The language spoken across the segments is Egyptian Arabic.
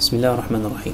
بسم الله الرحمن الرحيم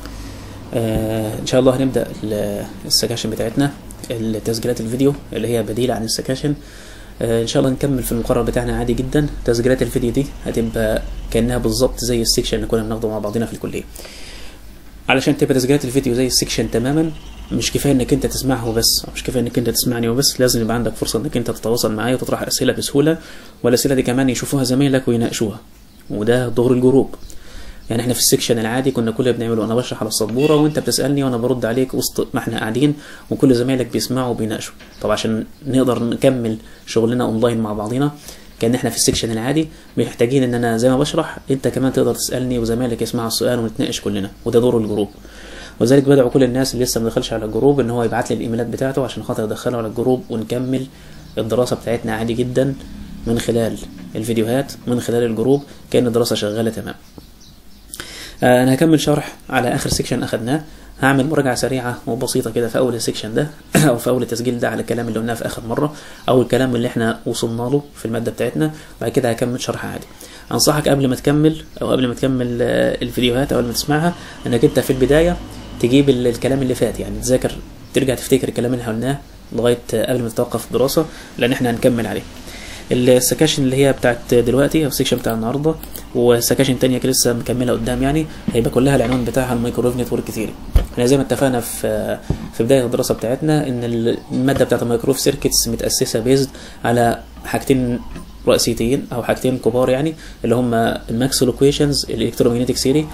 آه ان شاء الله هنبدا ال- السكاشن بتاعتنا التسجيلات الفيديو اللي هي بديله عن السكاشن آه ان شاء الله نكمل في المقرر بتاعنا عادي جدا تسجيلات الفيديو دي هتبقى كانها بالظبط زي السكشن اللي كنا بناخده مع بعضنا في الكليه علشان تبقى تسجيلات الفيديو زي السكشن تماما مش كفايه انك انت تسمعه بس مش كفايه انك انت تسمعني وبس لازم يبقى عندك فرصه انك انت تتواصل معايا وتطرح اسئله بسهوله والاسئله دي كمان يشوفوها زمايلك ويناقشوها وده دور الجروب يعني احنا في السكشن العادي كنا كل اللي بنعمله انا بشرح على السبوره وانت بتسالني وانا برد عليك وسط ما احنا قاعدين وكل زمايلك بيسمعوا وبيناقشوا طب عشان نقدر نكمل شغلنا اونلاين مع بعضينا كان احنا في السكشن العادي محتاجين ان انا زي ما بشرح انت كمان تقدر تسالني وزمايلك يسمعوا السؤال ونتناقش كلنا وده دور الجروب وذلك بدعو كل الناس اللي لسه ما دخلش على الجروب ان هو يبعت لي الايميلات بتاعته عشان خاطر ادخله على الجروب ونكمل الدراسه بتاعتنا عادي جدا من خلال الفيديوهات من خلال الجروب كان الدراسه شغاله تمام آه، انا هكمل شرح على اخر سيكشن اخدناه هعمل مراجعه سريعه وبسيطه كده في اول السيكشن ده او في اول التسجيل ده على الكلام اللي قلناه في اخر مره او الكلام اللي احنا وصلنا له في الماده بتاعتنا وبعد كده هكمل شرح عادي انصحك قبل ما تكمل او قبل ما تكمل آه، الفيديوهات او قبل ما تسمعها انك انت في البدايه تجيب ال- الكلام اللي فات يعني تذاكر ترجع تفتكر الكلام اللي احنا قلناه لغايه آه، قبل ما تتوقف الدراسه لان احنا هنكمل عليه السكاشن اللي هي بتاعت دلوقتي او السكشن بتاع النهارده وسكاشن تانية كده لسه مكمله قدام يعني هيبقى كلها العنوان بتاعها الميكرويف نتورك ثيوري احنا زي ما اتفقنا في في بدايه الدراسه بتاعتنا ان الماده بتاعت الميكرويف سيركتس متاسسه بيزد على حاجتين رئيسيتين او حاجتين كبار يعني اللي هم الماكسول ايكويشنز الالكترومagnetic ثيوري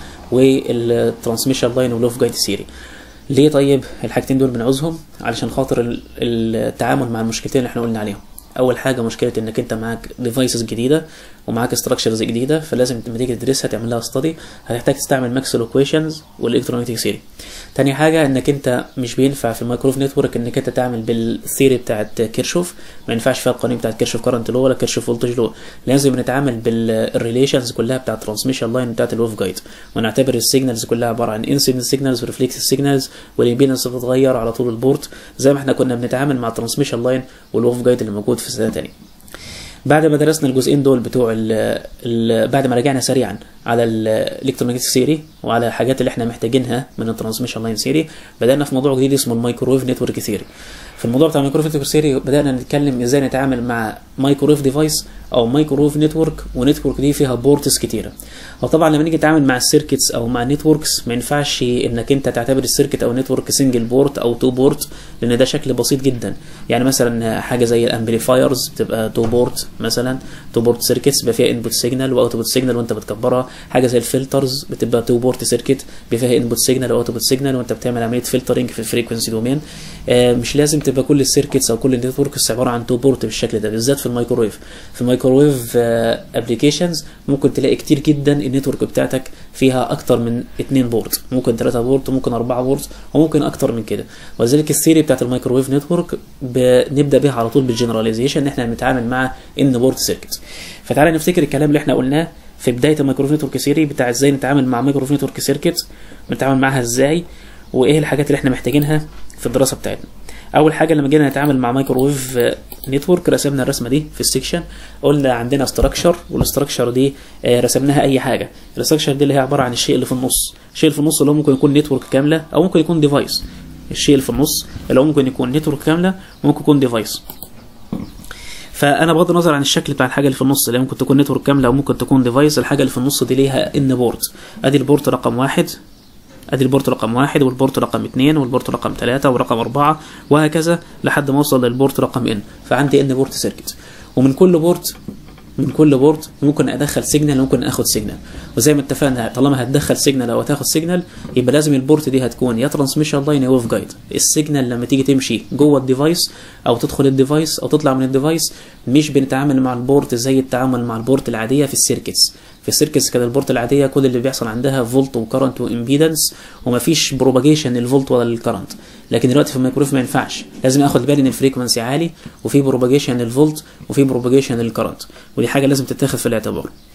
والترانسميشن لاين ولوف جايد ثيوري ليه طيب الحاجتين دول بنعوزهم علشان خاطر ال- التعامل مع المشكلتين اللي احنا قلنا عليهم اول حاجه مشكله انك انت معاك ديفايسز جديده ومعاك ستراكشرز جديده فلازم لما تيجي تدرسها تعمل لها ستادي هتحتاج تستعمل ماكسول ايكويشنز والالكترومagnetic ثيوري تاني حاجه انك انت مش بينفع في الميكروف نتورك انك انت تعمل بالثيوري بتاعت كيرشوف ما ينفعش فيها القوانين بتاعت كيرشوف كارنت لو ولا كيرشوف فولتج لو لازم نتعامل بالريليشنز كلها بتاعت ترانسميشن لاين بتاعت الويف جايد ونعتبر السيجنالز كلها عباره عن انسيدنت سيجنالز وريفلكس سيجنالز والامبيدنس بتتغير على طول البورت زي ما احنا كنا بنتعامل مع الترانسميشن لاين والويف جايد اللي موجود في سنه تانية بعد ما درسنا الجزئين دول بتوع ال ال بعد ما رجعنا سريعا على الالكترومagnetic ثيوري وعلى الحاجات اللي احنا محتاجينها من الترانسميشن لاين ثيوري بدانا في موضوع جديد اسمه الميكرويف نتورك ثيوري في الموضوع بتاع الميكرويف نتورك ثيوري بدانا نتكلم ازاي نتعامل مع مايكرويف ديفايس او مايكرويف نتورك ونتورك دي فيها بورتس كتيره وطبعا لما نيجي نتعامل مع السيركتس او مع النتوركس ما ينفعش انك انت تعتبر السيركت او النتورك سنجل بورت او تو بورت لان ده شكل بسيط جدا يعني مثلا حاجه زي الامبليفايرز بتبقى تو بورت مثلا تو بورت سيركتس بيبقى فيها انبوت سيجنال واوتبوت سيجنال وانت بتكبرها حاجه زي الفلترز بتبقى تو بورت سيركت بيبقى فيها انبوت سيجنال واوتبوت سيجنال وانت بتعمل عمليه فلترنج في الفريكونسي دومين آه مش لازم تبقى كل السيركتس او كل النتوركس عباره عن تو بورت بالشكل ده بالذات في الميكرويف في الميكرويف ابلكيشنز ممكن تلاقي كتير جدا النتورك بتاعتك فيها اكتر من اتنين بورت ممكن ثلاثة بورت ممكن أربعة بورت وممكن اكتر من كده ولذلك الثيري بتاعت الميكرويف نتورك بنبدا بيها على طول بالجنراليزيشن ان احنا بنتعامل مع ان بورت سيركت فتعالى نفتكر الكلام اللي احنا قلناه في بدايه الميكرويف نتورك ثيري بتاع ازاي نتعامل مع ميكرويف نتورك سيركت بنتعامل معاها ازاي وايه الحاجات اللي احنا محتاجينها في الدراسه بتاعتنا اول حاجه لما جينا نتعامل مع مايكرويف نتورك رسمنا الرسمه دي في السكشن قلنا عندنا استراكشر والاستراكشر دي آه، رسمناها اي حاجه الاستراكشر دي اللي هي عباره عن الشيء اللي في النص الشيء اللي في النص اللي هو ممكن يكون نتورك كامله او ممكن يكون ديفايس الشيء اللي في النص اللي هو ممكن يكون نتورك كامله وممكن يكون ديفايس فانا بغض النظر عن الشكل بتاع الحاجه اللي في النص اللي ممكن تكون نتورك كامله او ممكن تكون ديفايس الحاجه اللي في النص دي ليها ان بورت ادي البورت رقم واحد ادي البورت رقم واحد والبورت رقم اتنين والبورت رقم تلاتة ورقم اربعة وهكذا لحد ما اوصل للبورت رقم ان فعندي ان بورت سيركت ومن كل بورت من كل بورت ممكن ادخل سيجنال ممكن اخد سيجنال وزي ما اتفقنا طالما هتدخل سيجنال او هتاخد سيجنال يبقى لازم البورت دي هتكون يا ترانسميشن لاين يا ويف جايد السيجنال لما تيجي تمشي جوه الديفايس او تدخل الديفايس او تطلع من الديفايس مش بنتعامل مع البورت زي التعامل مع البورت العاديه في السيركتس في السيركتس كده البورت العاديه كل اللي بيحصل عندها فولت وكرنت وامبيدنس ومفيش بروباجيشن للفولت ولا للكرنت لكن دلوقتي في الميكرويف ما ينفعش لازم اخد بالي ان الفريكونسي عالي وفي بروباجيشن للفولت وفي بروباجيشن للكرنت ودي حاجه لازم تتاخد في الاعتبار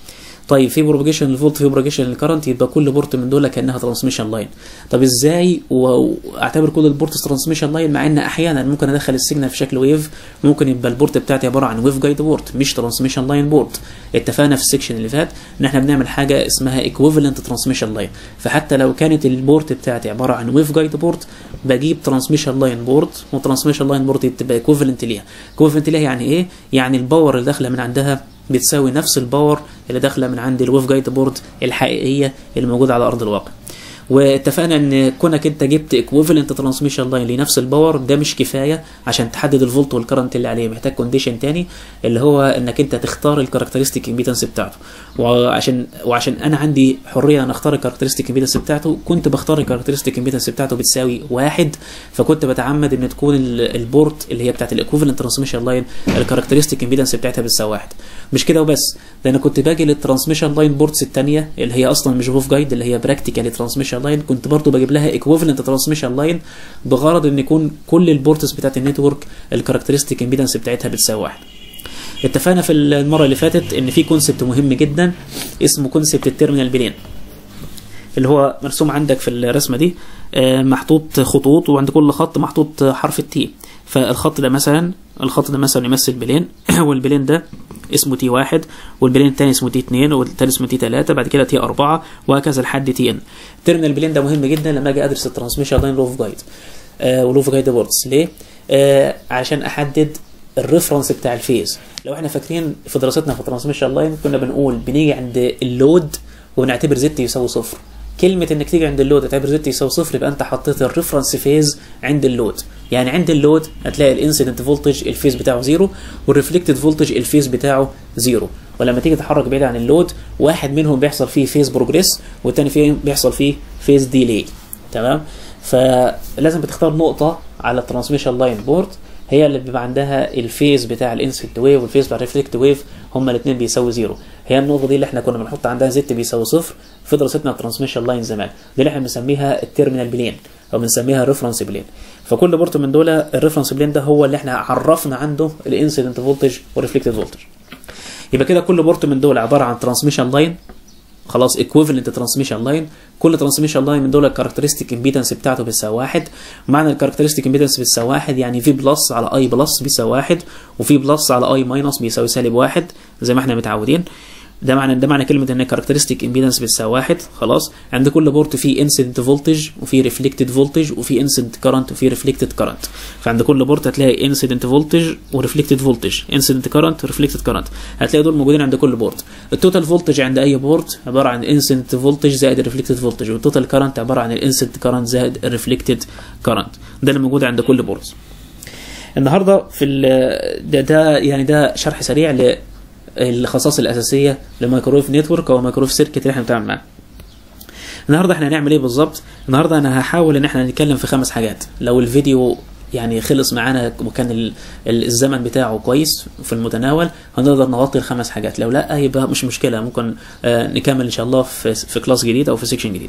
طيب في بروباجيشن للفولت في بروباجيشن للكرنت يبقى كل بورت من دول كانها ترانسميشن لاين طب ازاي واعتبر كل البورتس ترانسميشن لاين مع ان احيانا ممكن ادخل السيجنال في شكل ويف ممكن يبقى البورت بتاعتي عباره عن ويف جايد بورت مش ترانسميشن لاين بورت اتفقنا في السكشن اللي فات ان احنا بنعمل حاجه اسمها ايكويفالنت ترانسميشن لاين فحتى لو كانت البورت بتاعتي عباره عن ويف جايد بورت بجيب ترانسميشن لاين بورت وترانسميشن لاين بورت تبقى ايكويفالنت ليها ايكويفالنت ليها يعني ايه يعني الباور اللي داخله من عندها بتساوي نفس الباور اللي داخله من عند الويف جايد بورد الحقيقيه اللي موجوده على ارض الواقع واتفقنا ان كونك انت جبت ايكويفالنت ترانسميشن لاين لنفس الباور ده مش كفايه عشان تحدد الفولت والكرنت اللي عليه محتاج كونديشن تاني اللي هو انك انت تختار الكاركترستيك امبيدنس بتاعته وعشان وعشان انا عندي حريه ان اختار الكاركترستيك امبيدنس بتاعته كنت بختار الكاركترستيك امبيدنس بتاعته بتساوي واحد فكنت بتعمد ان تكون البورت اللي هي بتاعت الايكويفالنت ترانسميشن لاين الكاركترستيك امبيدنس بتاعتها بتساوي واحد مش كده وبس ده انا كنت باجي للترانسميشن لاين بورتس الثانيه اللي هي اصلا مش ووف جايد اللي هي براكتيكالي ترانسميشن لاين كنت برضو بجيب لها ايكويفالنت ترانسميشن لاين بغرض ان يكون كل البورتس بتاعت النتورك الكاركترستيك امبيدنس بتاعتها بتساوي واحد اتفقنا في المره اللي فاتت ان في كونسبت مهم جدا اسمه كونسبت التيرمينال بلين اللي هو مرسوم عندك في الرسمه دي محطوط خطوط وعند كل خط محطوط حرف التي فالخط ده مثلا الخط ده مثلا يمثل بلين والبلين ده اسمه تي واحد والبلين الثاني اسمه تي 2 والثالث اسمه تي 3 بعد كده تي 4 وهكذا لحد تي ان التيرمينال بلين ده مهم جدا لما اجي ادرس الترانسميشن لاين لوف جايد آه ولوف جايد بوردز ليه؟ آه عشان احدد الريفرنس بتاع الفيز لو احنا فاكرين في دراستنا في الترانسميشن لاين كنا بنقول بنيجي عند اللود وبنعتبر زد يساوي صفر كلمة انك تيجي عند اللود تعتبر زد يساوي صفر يبقى انت حطيت الريفرنس فيز عند اللود يعني عند اللود هتلاقي الانسيدنت فولتج الفيز بتاعه زيرو والريفلكتد فولتج الفيز بتاعه زيرو ولما تيجي تتحرك بعيد عن اللود واحد منهم بيحصل فيه فيز بروجريس والتاني فيه بيحصل فيه فيز ديلي تمام فلازم بتختار نقطة على الترانسميشن لاين بورد هي اللي بيبقى عندها الفيز بتاع الانسيدنت ويف والفيز بتاع الريفلكت ويف هما الاثنين بيساوي زيرو هي النقطه دي اللي احنا كنا بنحط عندها زد بيساوي صفر في دراستنا الترانسميشن لاين زمان دي اللي احنا بنسميها التيرمينال بلين او بنسميها ريفرنس بلين فكل بورت من دول الريفرنس بلين ده هو اللي احنا عرفنا عنده الانسيدنت فولتج والريفلكتد فولتج يبقى كده كل بورت من دول عباره عن ترانسميشن لاين خلاص ايكويفالنت ترانسميشن لاين كل ترانسميشن لاين من دول الكاركترستيك امبيدنس بتاعته بتساوي واحد معنى الكاركترستيك امبيدنس بتساوي واحد يعني في بلس على اي بلس بيساوي واحد وفي بلس على اي ماينس بيساوي سالب واحد زي ما احنا متعودين ده معنى ده معنى كلمه ان الكاركترستيك امبيدنس بتساوي واحد خلاص عند كل بورت في انسيدنت فولتج وفي ريفلكتد فولتج وفي انسيدنت كرنت وفي ريفلكتد كرنت فعند كل بورت هتلاقي انسيدنت فولتج وريفلكتد فولتج انسيدنت كرنت وريفلكتد كرنت هتلاقي دول موجودين عند كل بورت التوتال فولتج عند اي بورت عباره عن انسيدنت فولتج زائد الريفلكتد فولتج والتوتال كرنت عباره عن الانسيدنت كرنت زائد الريفلكتد كرنت ده اللي موجود عند كل بورت النهارده في ده, ده يعني ده شرح سريع ل الخصائص الاساسيه لمايكرويف نتورك او مايكرويف سيركت اللي احنا بنتعامل معاه النهارده احنا هنعمل ايه بالظبط النهارده انا هحاول ان احنا نتكلم في خمس حاجات لو الفيديو يعني خلص معانا وكان الزمن بتاعه كويس في المتناول هنقدر نغطي الخمس حاجات لو لا يبقى مش مشكله ممكن نكمل ان شاء الله في في كلاس جديد او في سيكشن جديد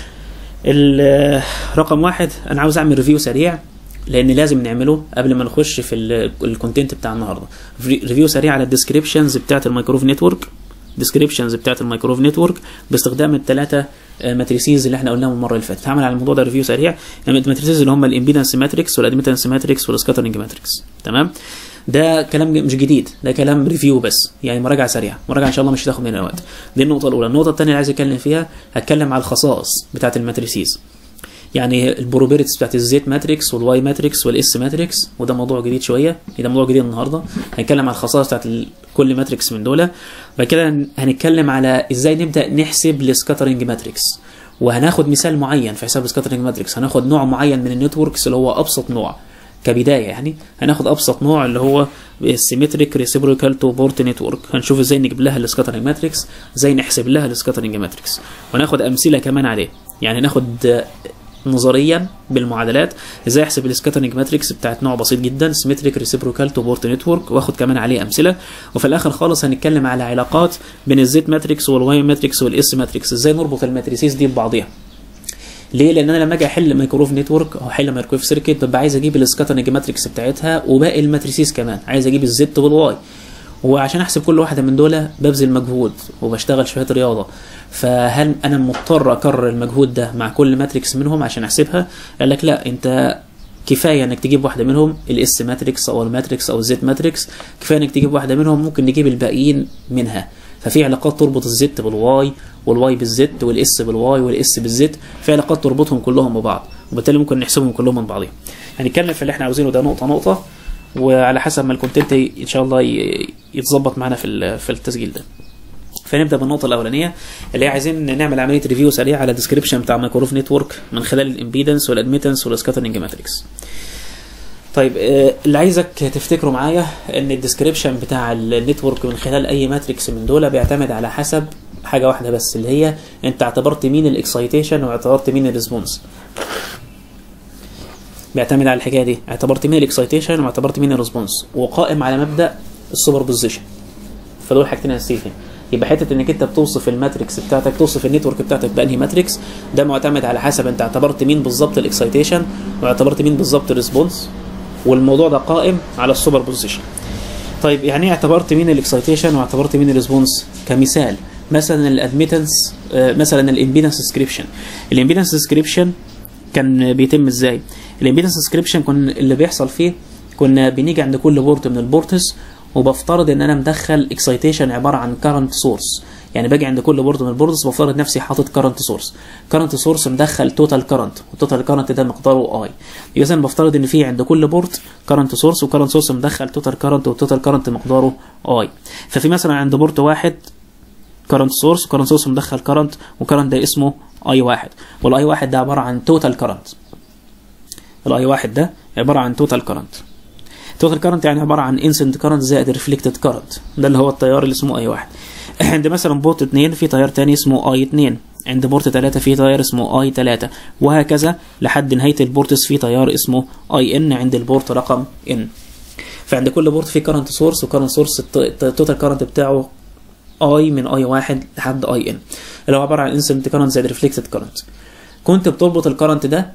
رقم واحد انا عاوز اعمل ريفيو سريع لان لازم نعمله قبل ما نخش في الكونتنت بتاع النهارده ريفيو سريع على الديسكريبشنز بتاعه الميكروف نتورك ديسكريبشنز بتاعه الميكروف نتورك باستخدام الثلاثه ماتريسيز اللي احنا قلناهم المره اللي فاتت هعمل على الموضوع ده ريفيو سريع يعني الماتريسيز اللي هم الامبيدنس ماتريكس والادميتنس ماتريكس والسكاترنج ماتريكس تمام ده كلام مش جديد ده كلام ريفيو بس يعني مراجعه سريعه مراجعه ان شاء الله مش هتاخد مننا وقت دي النقطه الاولى النقطه الثانيه اللي عايز اتكلم فيها هتكلم على الخصائص بتاعه الماتريسيز يعني البروبرتيز بتاعت الزيت ماتريكس والواي ماتريكس والاس ماتريكس وده موضوع جديد شويه ده موضوع جديد النهارده هنتكلم على الخصائص بتاعت كل ماتريكس من دول بعد كده هنتكلم على ازاي نبدا نحسب السكاترنج ماتريكس وهناخد مثال معين في حساب السكاترنج ماتريكس هناخد نوع معين من النتوركس اللي هو ابسط نوع كبدايه يعني هناخد ابسط نوع اللي هو السيمتريك ريسيبروكال تو بورت نتورك هنشوف ازاي نجيب لها السكاترنج ماتريكس ازاي نحسب لها السكاترنج ماتريكس وناخد امثله كمان عليه يعني ناخد نظريا بالمعادلات ازاي احسب السكاترنج ماتريكس بتاعت نوع بسيط جدا سيمتريك ريسيبروكال تو بورت نتورك واخد كمان عليه امثله وفي الاخر خالص هنتكلم على علاقات بين الزيت ماتريكس والواي ماتريكس والاس ماتريكس ازاي نربط الماتريسيز دي ببعضيها ليه؟ لان انا لما اجي احل مايكروف نتورك او احل مايكروف سيركت ببقى عايز اجيب السكاترنج ماتريكس بتاعتها وباقي الماتريسيز كمان عايز اجيب الزد والواي وعشان احسب كل واحده من دول ببذل مجهود وبشتغل شويه رياضه فهل انا مضطر اكرر المجهود ده مع كل ماتريكس منهم عشان احسبها قال لك لا انت كفايه انك تجيب واحده منهم الاس ماتريكس او الماتريكس او الزد ماتريكس كفايه انك تجيب واحده منهم ممكن نجيب الباقيين منها ففي علاقات تربط الزد بالواي والواي بالزد والاس بالواي والاس بالزد في علاقات تربطهم كلهم ببعض وبالتالي ممكن نحسبهم كلهم من بعضهم هنتكلم في اللي احنا عاوزينه ده نقطه نقطه وعلى حسب ما الكونتنت ان شاء الله ي- يتظبط معانا في ال- في التسجيل ده فنبدا بالنقطه الاولانيه اللي هي عايزين نعمل عمليه ريفيو سريع على الديسكربشن بتاع مايكروف نتورك من خلال الامبيدنس والادميتنس والسكاترنج ماتريكس طيب آه، اللي عايزك تفتكروا معايا ان الديسكريبشن بتاع النتورك من خلال اي ماتريكس من دول بيعتمد على حسب حاجه واحده بس اللي هي انت اعتبرت مين الاكسايتيشن واعتبرت مين الريسبونس بيعتمد على الحكايه دي اعتبرت مين الاكسايتيشن واعتبرت مين الريسبونس وقائم على مبدا السوبر بوزيشن فدول حاجتين اساسيين يبقى حته انك انت بتوصف الماتريكس بتاعتك توصف النتورك بتاعتك بانهي ماتريكس ده معتمد على حسب انت اعتبرت مين بالظبط الاكسايتيشن واعتبرت مين بالظبط الريسبونس والموضوع ده قائم على السوبر بوزيشن طيب يعني ايه اعتبرت مين الاكسايتيشن واعتبرت مين الريسبونس كمثال مثلا الادميتنس مثلا الامبيدنس ديسكريبشن الامبيدنس ديسكريبشن كان بيتم ازاي الامبيدنس ديسكريبشن كن اللي بيحصل فيه كنا بنيجي عند كل بورت من البورتس وبفترض ان انا مدخل اكسايتيشن عباره عن كارنت سورس يعني باجي عند كل بورد من البوردز بفترض نفسي حاطط كارنت سورس كارنت سورس مدخل توتال كارنت والتوتال كارنت ده مقداره اي يبقى انا بفترض ان في عند كل بورد كارنت سورس وكارنت سورس مدخل توتال كارنت والتوتال كارنت مقداره اي ففي مثلا عند بورد واحد كارنت سورس وكارنت سورس مدخل كارنت وكارنت ده اسمه اي واحد والاي واحد ده عباره عن توتال كارنت الاي واحد ده عباره عن توتال كارنت توتال كارنت يعني عباره عن انسنت كارنت زائد ريفلكتد كارنت ده اللي هو التيار اللي اسمه اي واحد عند مثلا بورت 2 في تيار تاني اسمه اي 2 عند بورت 3 في تيار اسمه اي 3 وهكذا لحد نهايه البورتس في تيار اسمه اي ان عند البورت رقم ان فعند كل بورت في كارنت سورس وكارنت سورس التوتال كارنت بتاعه اي من اي واحد لحد اي ان اللي هو عباره عن انسنت كارنت زائد ريفلكتد كارنت كنت بتربط الكارنت ده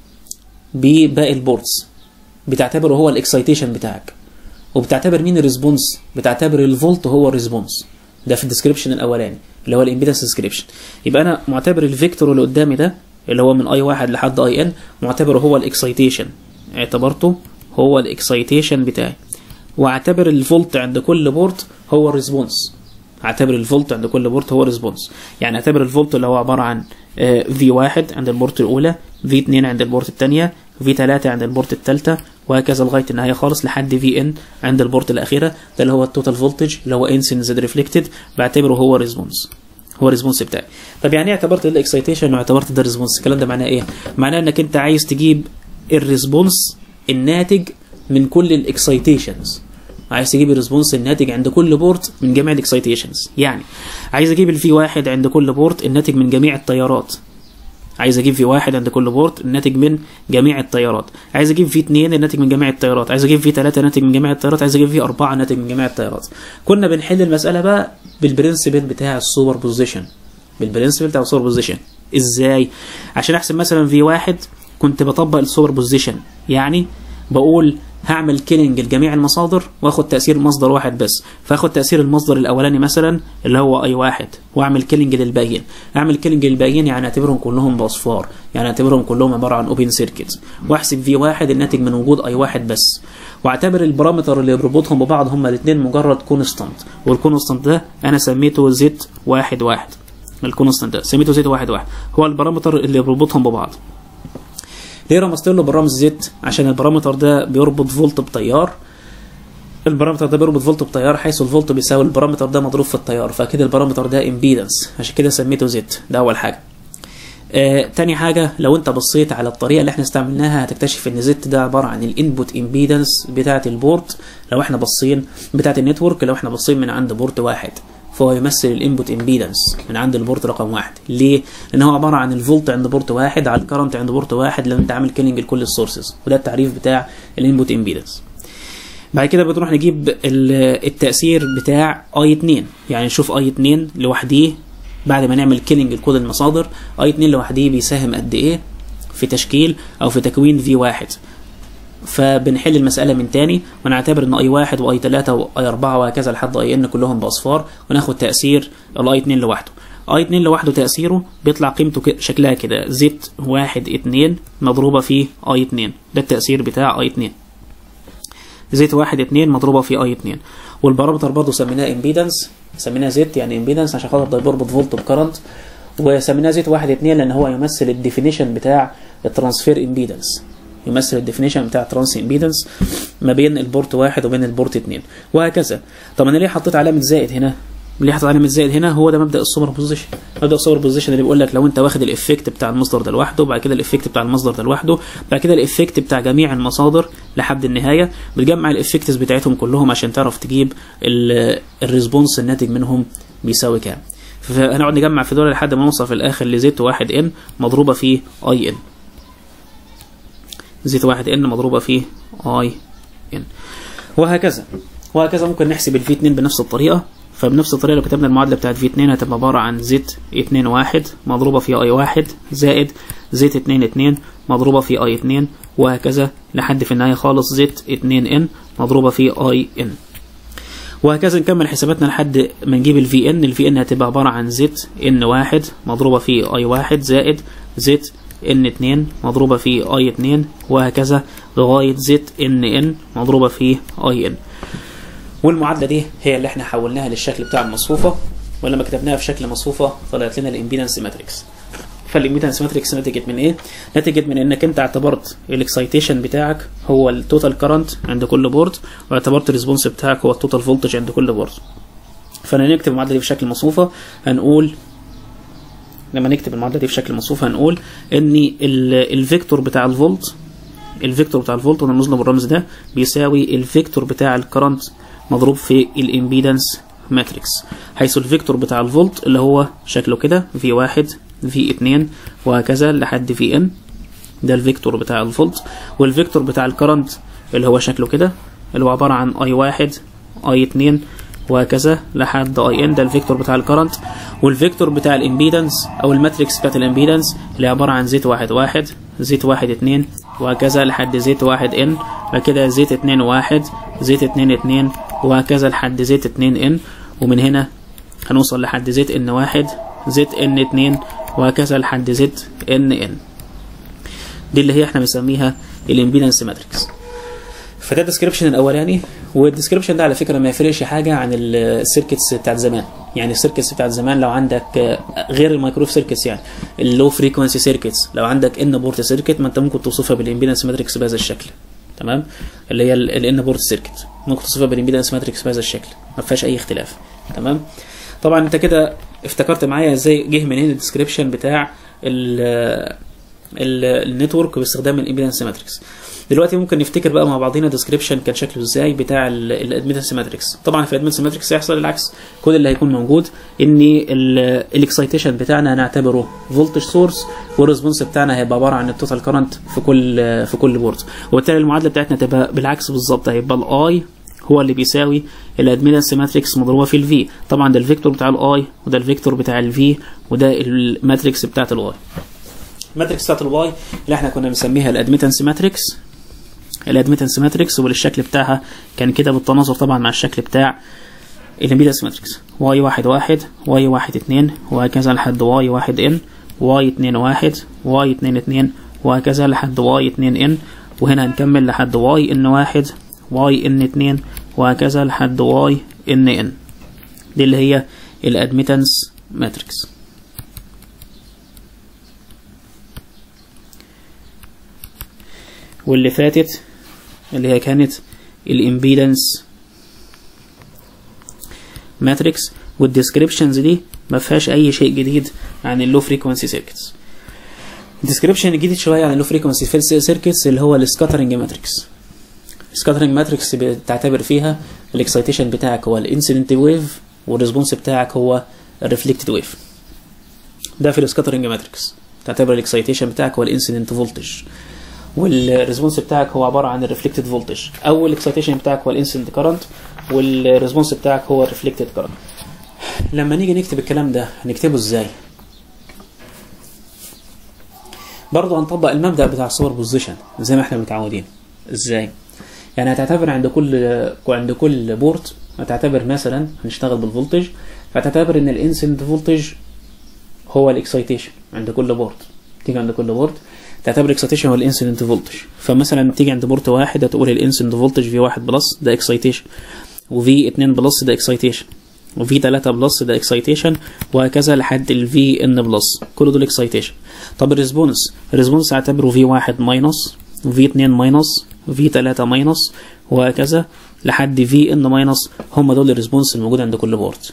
بباقي البورتس بتعتبره هو الاكسايتيشن بتاعك وبتعتبر مين الريسبونس بتعتبر الفولت هو الريسبونس ده في الديسكريبشن الاولاني اللي هو الامبيدنس ديسكريبشن يبقى انا معتبر الفيكتور اللي قدامي ده اللي هو من اي واحد لحد اي ان معتبره هو الاكسايتيشن اعتبرته هو الاكسايتيشن بتاعي واعتبر الفولت عند كل بورت هو الريسبونس اعتبر الفولت عند كل بورت هو ريسبونس يعني اعتبر الفولت اللي هو عباره عن في واحد عند البورت الاولى في 2 عند البورت الثانيه في 3 عند البورت الثالثه وهكذا لغايه النهايه خالص لحد في ان عند البورت الاخيره ده اللي هو التوتال فولتج اللي هو انسن زد ريفلكتد بعتبره هو ريسبونس هو الريسبونس بتاعي طب يعني ايه اعتبرت الاكسايتيشن واعتبرت ده الريسبونس الكلام ده معناه ايه معناه انك انت عايز تجيب الريسبونس الناتج من كل الاكسايتيشنز عايز تجيب الريسبونس الناتج عند كل بورت من جميع الاكسايتيشنز يعني عايز اجيب الفي واحد عند كل بورت الناتج من جميع التيارات عايز اجيب في واحد عند كل بورت الناتج من جميع التيارات عايز اجيب في اتنين الناتج من جميع التيارات عايز اجيب في تلاتة الناتج من جميع التيارات عايز اجيب في اربعة الناتج من جميع التيارات كنا بنحل المسألة بقى بالبرنسبل بتاع السوبر بوزيشن بالبرنسبل بتاع السوبر بوزيشن ازاي عشان احسب مثلا في واحد كنت بطبق السوبر بوزيشن يعني بقول هعمل كيلينج لجميع المصادر واخد تاثير مصدر واحد بس فاخد تاثير المصدر الاولاني مثلا اللي هو اي واحد واعمل كيلينج للباقيين اعمل كيلينج للباقيين يعني اعتبرهم كلهم باصفار يعني اعتبرهم كلهم عباره عن اوبن سيركت واحسب في واحد الناتج من وجود اي واحد بس واعتبر البارامتر اللي بيربطهم ببعض هما الاثنين مجرد كونستانت والكونستانت ده انا سميته زد واحد واحد الكونستانت ده سميته زد واحد واحد هو البارامتر اللي بيربطهم ببعض ليه رمزت له بالرمز زد عشان البارامتر ده بيربط فولت بتيار البارامتر ده بيربط فولت بتيار حيث الفولت بيساوي البارامتر ده مضروب في التيار فاكيد البارامتر ده امبيدنس عشان كده سميته زد ده اول حاجه آه تاني حاجة لو انت بصيت على الطريقة اللي احنا استعملناها هتكتشف ان زد ده عبارة عن الانبوت امبيدنس بتاعة البورت لو احنا باصين بتاعة النتورك لو احنا باصين من عند بورت واحد فهو يمثل الانبوت امبيدنس من عند البورت رقم واحد ليه؟ لان هو عباره عن الفولت عند بورت واحد على الكرنت عند بورت واحد لما انت عامل كيلينج لكل السورسز وده التعريف بتاع الانبوت امبيدنس بعد كده بنروح نجيب التاثير بتاع اي 2 يعني نشوف اي 2 لوحديه بعد ما نعمل كيلينج لكل المصادر اي 2 لوحديه بيساهم قد ايه في تشكيل او في تكوين في واحد فبنحل المسألة من تاني ونعتبر ان اي واحد واي تلاتة واي اربعة وهكذا لحد اي ان كلهم باصفار وناخد تأثير الاي اتنين لوحده اي اتنين لوحده تأثيره بيطلع قيمته ك- شكلها كده زد واحد اتنين مضروبة في اي اتنين ده التأثير بتاع اي اتنين زيت واحد اتنين مضروبة في اي اتنين والبارامتر برضه سميناه امبيدنس سميناه زيت يعني امبيدنس عشان خاطر ده بيربط فولت بكرنت وسميناه زيت واحد اتنين لان هو يمثل الديفينيشن بتاع الترانسفير امبيدنس يمثل الديفينيشن بتاع ترانس امبيدنس ما بين البورت واحد وبين البورت اتنين وهكذا طب انا ليه حطيت علامة زائد هنا ليه حطيت علامة زائد هنا هو ده مبدأ السوبر بوزيشن مبدأ السوبر بوزيشن اللي بيقول لك لو انت واخد الافكت بتاع المصدر ده لوحده بعد كده الافكت بتاع المصدر ده لوحده بعد كده الافكت بتاع جميع المصادر لحد النهاية بتجمع الافكتس بتاعتهم كلهم عشان تعرف تجيب ال- الريسبونس الناتج منهم بيساوي كام فهنقعد نجمع في دول لحد ما نوصل في الاخر لزيت واحد ان مضروبة في اي ان زيت واحد ان مضروبة في اي ان وهكذا وهكذا ممكن نحسب الفي 2 بنفس الطريقة فبنفس الطريقة لو كتبنا المعادلة بتاعت في 2 هتبقى عبارة عن زيت 2 واحد مضروبة في اي واحد زائد زيت 2 2 مضروبة في اي 2 وهكذا لحد في النهاية خالص زيت 2 ان مضروبة في اي ان وهكذا نكمل حساباتنا لحد ما نجيب الفي ان الفي ان هتبقى عبارة عن زيت ان واحد مضروبة في اي واحد زائد زيت ان اتنين مضروبة في اي اتنين وهكذا لغاية زيت ان ان مضروبة في اي ان والمعادلة دي هي اللي احنا حولناها للشكل بتاع المصفوفة ولما كتبناها في شكل مصفوفة طلعت لنا الامبيدنس ماتريكس فالامبيدنس ماتريكس نتجت من ايه؟ نتجت من انك انت اعتبرت الاكسايتيشن بتاعك هو التوتال كرنت عند كل بورد واعتبرت الريسبونس بتاعك هو التوتال فولتج عند كل بورد فانا نكتب المعادله دي في شكل مصفوفه هنقول لما نكتب المعادله دي في شكل مصفوفه هنقول ان ال- الفيكتور بتاع الفولت الفيكتور بتاع الفولت ونرمز بالرمز ده بيساوي الفيكتور بتاع الكرنت مضروب في الامبيدنس ماتريكس حيث الفيكتور بتاع الفولت اللي هو شكله كده في واحد في اتنين وهكذا لحد في ان ده الفيكتور بتاع الفولت والفيكتور بتاع الكرنت اللي هو شكله كده اللي هو عبارة عن اي واحد اي اتنين وهكذا لحد اي ان ده الفيكتور بتاع الكرنت والفيكتور بتاع الامبيدنس او الماتريكس بتاعت الامبيدنس اللي عبارة عن زيت واحد واحد زيت واحد اتنين وهكذا لحد زيت واحد ان بعد كده زيت اتنين واحد زيت اتنين اتنين وهكذا لحد زيت اتنين ان ومن هنا هنوصل لحد زيت ان واحد زيت ان اتنين وهكذا لحد زيت ان ان دي اللي هي احنا بنسميها الامبيدنس ماتريكس فده الديسكربشن الاولاني والديسكربشن ده على فكره ما يفرقش حاجه عن السيركتس بتاعت زمان يعني السيركتس بتاعت زمان لو عندك آه، غير المايكروف سيركتس يعني اللو فريكونسي سيركتس لو عندك ان بورت سيركت ما انت ممكن توصفها بالامبيدنس ماتريكس بهذا الشكل تمام اللي هي الان بورت سيركت ممكن توصفها بالامبيدنس ماتريكس بهذا الشكل ما فيهاش اي اختلاف تمام طبعا انت كده افتكرت معايا ازاي جه منين الديسكربشن بتاع ال النتورك باستخدام الامبيدنس ماتريكس دلوقتي ممكن نفتكر بقى مع بعضينا ديسكريبشن كان شكله ازاي بتاع الادميتنس ماتريكس طبعا في الادميتنس ماتريكس هيحصل العكس كل اللي هيكون موجود ان الاكسايتيشن بتاعنا هنعتبره فولتج سورس والريسبونس بتاعنا هيبقى عباره عن التوتال كرنت في كل في كل بورد وبالتالي المعادله بتاعتنا تبقى بالعكس بالظبط هيبقى الاي هو اللي بيساوي الادميتنس ماتريكس مضروبه في الفي طبعا ده الفيكتور بتاع الاي وده الفيكتور بتاع الفي وده الماتريكس بتاعت الواي الماتريكس بتاعت الواي اللي احنا كنا بنسميها الادميتنس ماتريكس الادميتنس ماتريكس والشكل بتاعها كان كده بالتناظر طبعا مع الشكل بتاع الامبيدنس ماتريكس واي واحد واحد واي واحد اتنين وهكذا لحد واي واحد ان واي اتنين واحد واي اتنين اتنين وهكذا لحد واي اتنين ان وهنا هنكمل لحد واي ان واحد واي ان اتنين وهكذا لحد واي ان ان دي اللي هي الادميتنس ماتريكس واللي فاتت اللي هي كانت الامبيدنس ماتريكس والديسكريبشنز دي ما فيهاش اي شيء جديد عن اللو فريكونسي سيركتس الديسكريبشن الجديد شويه عن اللو فريكونسي سيركتس اللي هو السكاترنج ماتريكس السكاترنج ماتريكس بتعتبر فيها الاكسايتيشن بتاعك هو الانسيدنت ويف والريسبونس بتاعك هو الريفلكتد ويف ده في السكاترنج ماتريكس تعتبر الاكسايتيشن بتاعك هو الانسيدنت فولتج والريسبونس بتاعك هو عباره عن الريفلكتد فولتج او الاكسايتيشن بتاعك هو الانسنت كرنت والريسبونس بتاعك هو الريفلكتد كرنت لما نيجي نكتب الكلام ده هنكتبه ازاي برضه هنطبق المبدا بتاع السوبر بوزيشن زي ما احنا متعودين ازاي يعني هتعتبر عند كل عند كل بورت هتعتبر مثلا هنشتغل بالفولتج فهتعتبر ان الانسنت فولتج هو الاكسايتيشن عند كل بورت تيجي عند كل بورت تعتبر الاكسايتيشن هو الانسنت فولتج فمثلا تيجي عند بورت واحد هتقول الانسنت فولتج في واحد بلس ده اكسايتيشن وفي 2 بلس ده اكسايتيشن وفي 3 بلس ده اكسايتيشن وهكذا لحد الفي ان بلس كل دول اكسايتيشن طب الريسبونس الريسبونس اعتبره في 1 ماينس وفي 2 ماينس وفي 3 ماينس وهكذا لحد في ان ماينس هم دول الريسبونس الموجود عند كل بورت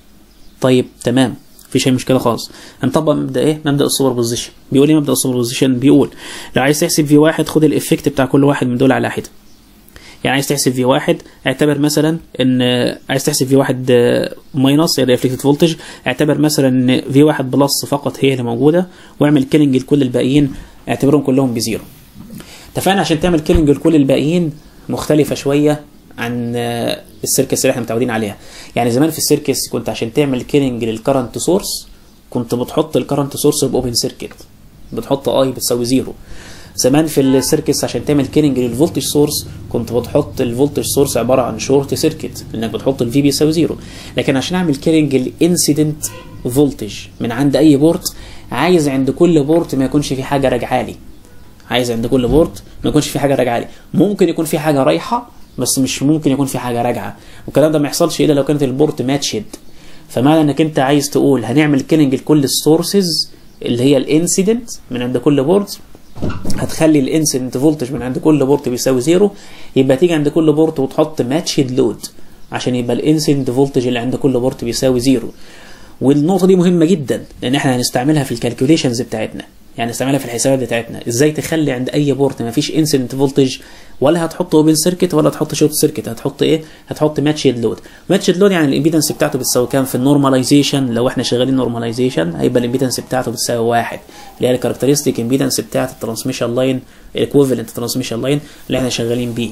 طيب تمام مفيش اي مشكله خالص هنطبق مبدا ايه مبدا السوبر بوزيشن بيقول ايه مبدا السوبر بوزيشن بيقول لو عايز تحسب في واحد خد الافكت بتاع كل واحد من دول على حده يعني عايز تحسب في واحد اعتبر مثلا ان عايز تحسب في واحد ماينس هي ريفلكتد فولتج اعتبر مثلا ان في واحد بلس فقط هي اللي موجوده واعمل كيلنج لكل الباقيين اعتبرهم كلهم بزيرو اتفقنا عشان تعمل كيلنج لكل الباقيين مختلفه شويه عن السيركس اللي احنا متعودين عليها يعني زمان في السيركس كنت عشان تعمل كيلنج للكرنت سورس كنت بتحط الكرنت سورس باوبن سيركت بتحط اي بتساوي زيرو زمان في السيركس عشان تعمل كيلنج للفولتج سورس كنت بتحط الفولتج سورس عباره عن شورت سيركت لانك بتحط الفي بيساوي زيرو لكن عشان اعمل كيلنج الانسيدنت فولتج من عند اي بورت عايز عند كل بورت ما يكونش في حاجه راجعه لي عايز عند كل بورت ما يكونش في حاجه راجعه لي ممكن يكون في حاجه رايحه بس مش ممكن يكون في حاجه راجعه والكلام ده ما يحصلش الا لو كانت البورت ماتشد فمعنى انك انت عايز تقول هنعمل كيلنج لكل السورسز اللي هي الانسيدنت من عند كل بورت هتخلي الانسيدنت فولتج من عند كل بورت بيساوي زيرو يبقى تيجي عند كل بورت وتحط ماتشد لود عشان يبقى الانسيدنت فولتج اللي عند كل بورت بيساوي زيرو والنقطه دي مهمه جدا لان احنا هنستعملها في الكالكوليشنز بتاعتنا يعني نستعملها في الحسابات بتاعتنا ازاي تخلي عند اي بورت ما فيش انسيدنت فولتج ولا هتحط اوبن سيركت ولا تحط شورت سيركت هتحط ايه هتحط ماتشد لود ماتشد لود يعني الامبيدنس بتاعته بتساوي كام في النورماليزيشن لو احنا شغالين نورماليزيشن هيبقى الامبيدنس بتاعته بتساوي واحد اللي هي الكاركترستيك امبيدنس بتاعت الترانسميشن لاين الايكويفالنت ترانسميشن لاين اللي احنا شغالين بيه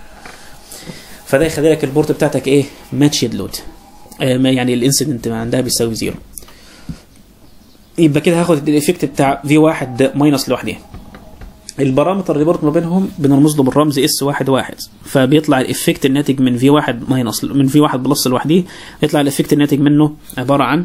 فده يخلي لك البورت بتاعتك ايه ماتشد لود آه يعني الانسيدنت عندها بيساوي زيرو يبقى كده هاخد الايفكت بتاع في واحد ماينس لوحدها البارامتر اللي بربط ما بينهم بنرمز له بالرمز اس واحد واحد فبيطلع الافكت الناتج من في واحد ماينس من في واحد بلس لوحده يطلع الافكت الناتج منه عباره عن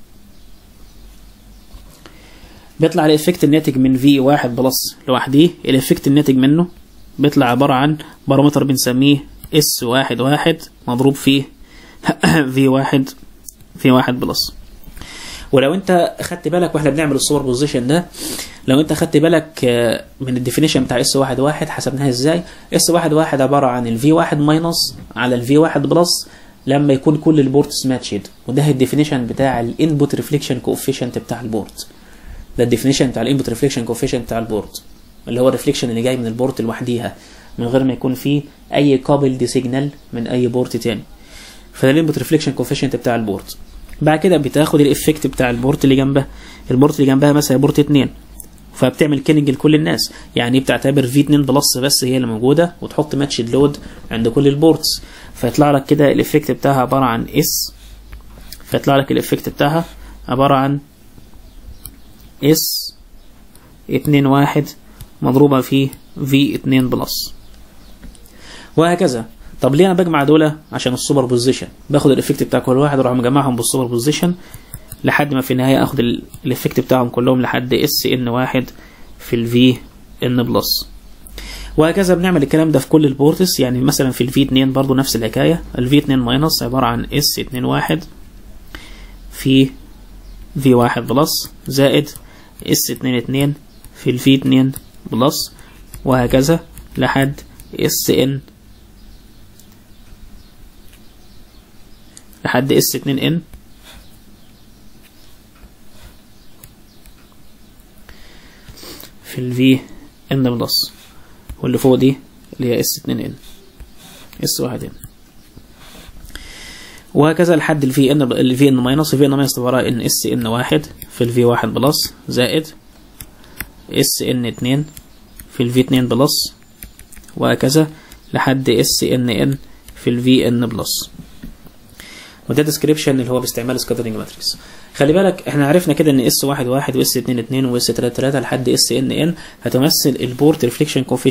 بيطلع الافكت الناتج من في واحد بلس لوحده الافكت الناتج منه بيطلع عباره عن بارامتر بنسميه اس واحد واحد مضروب في في واحد في واحد بلس ولو انت خدت بالك واحنا بنعمل السوبر بوزيشن ده لو انت خدت بالك من الديفينيشن بتاع اس واحد واحد حسبناها ازاي اس واحد واحد عباره عن الفي واحد ماينس على الفي واحد بلس لما يكون كل البورتس ماتشد وده الديفينيشن بتاع الانبوت ريفليكشن كوفيشنت بتاع البورت ده الديفينيشن بتاع الانبوت ريفليكشن كوفيشنت بتاع البورت اللي هو الريفليكشن اللي جاي من البورت لوحديها من غير ما يكون فيه اي كابلد سيجنال من اي بورت تاني فده الانبوت ريفليكشن كوفيشنت بتاع البورت بعد كده بتاخد الافكت بتاع البورت اللي جنبها البورت اللي جنبها مثلا بورت 2 فبتعمل كيلنج لكل الناس يعني بتعتبر في 2 بلس بس هي اللي موجوده وتحط ماتش لود عند كل البورتس فيطلع لك كده الافكت بتاعها عباره عن اس فيطلع لك الافكت بتاعها عباره عن اس 2 واحد مضروبه في في 2 بلس وهكذا طب ليه انا بجمع دول عشان السوبر بوزيشن باخد الافكت بتاع كل واحد واروح مجمعهم بالسوبر بوزيشن لحد ما في النهايه اخد الافكت بتاعهم كلهم لحد اس ان واحد في الفي ان بلس وهكذا بنعمل الكلام ده في كل البورتس يعني مثلا في الفي 2 برضو نفس الحكايه الفي 2 ماينس عباره عن اس 2 واحد في في واحد بلس زائد اس 2 2 في الفي 2 بلس وهكذا لحد اس ان لحد اس 2 ان في الفي ان بلس واللي فوق دي اللي هي اس 2 ان اس 1 ان وهكذا لحد الفي ان الفي ان ماينس الفي ان ماينس عباره ان اس ان واحد في الفي واحد بلس زائد اس ان 2 في الفي 2 بلس وهكذا لحد اس ان ان في الفي ان بلس وده ديسكريبشن اللي هو باستعمال سكاترنج ماتريكس خلي بالك احنا عرفنا كده ان اس واحد واحد واس اتنين اتنين واس تلاتة تلاتة لحد اس ان ان هتمثل البورت ريفليكشن كوفيشنت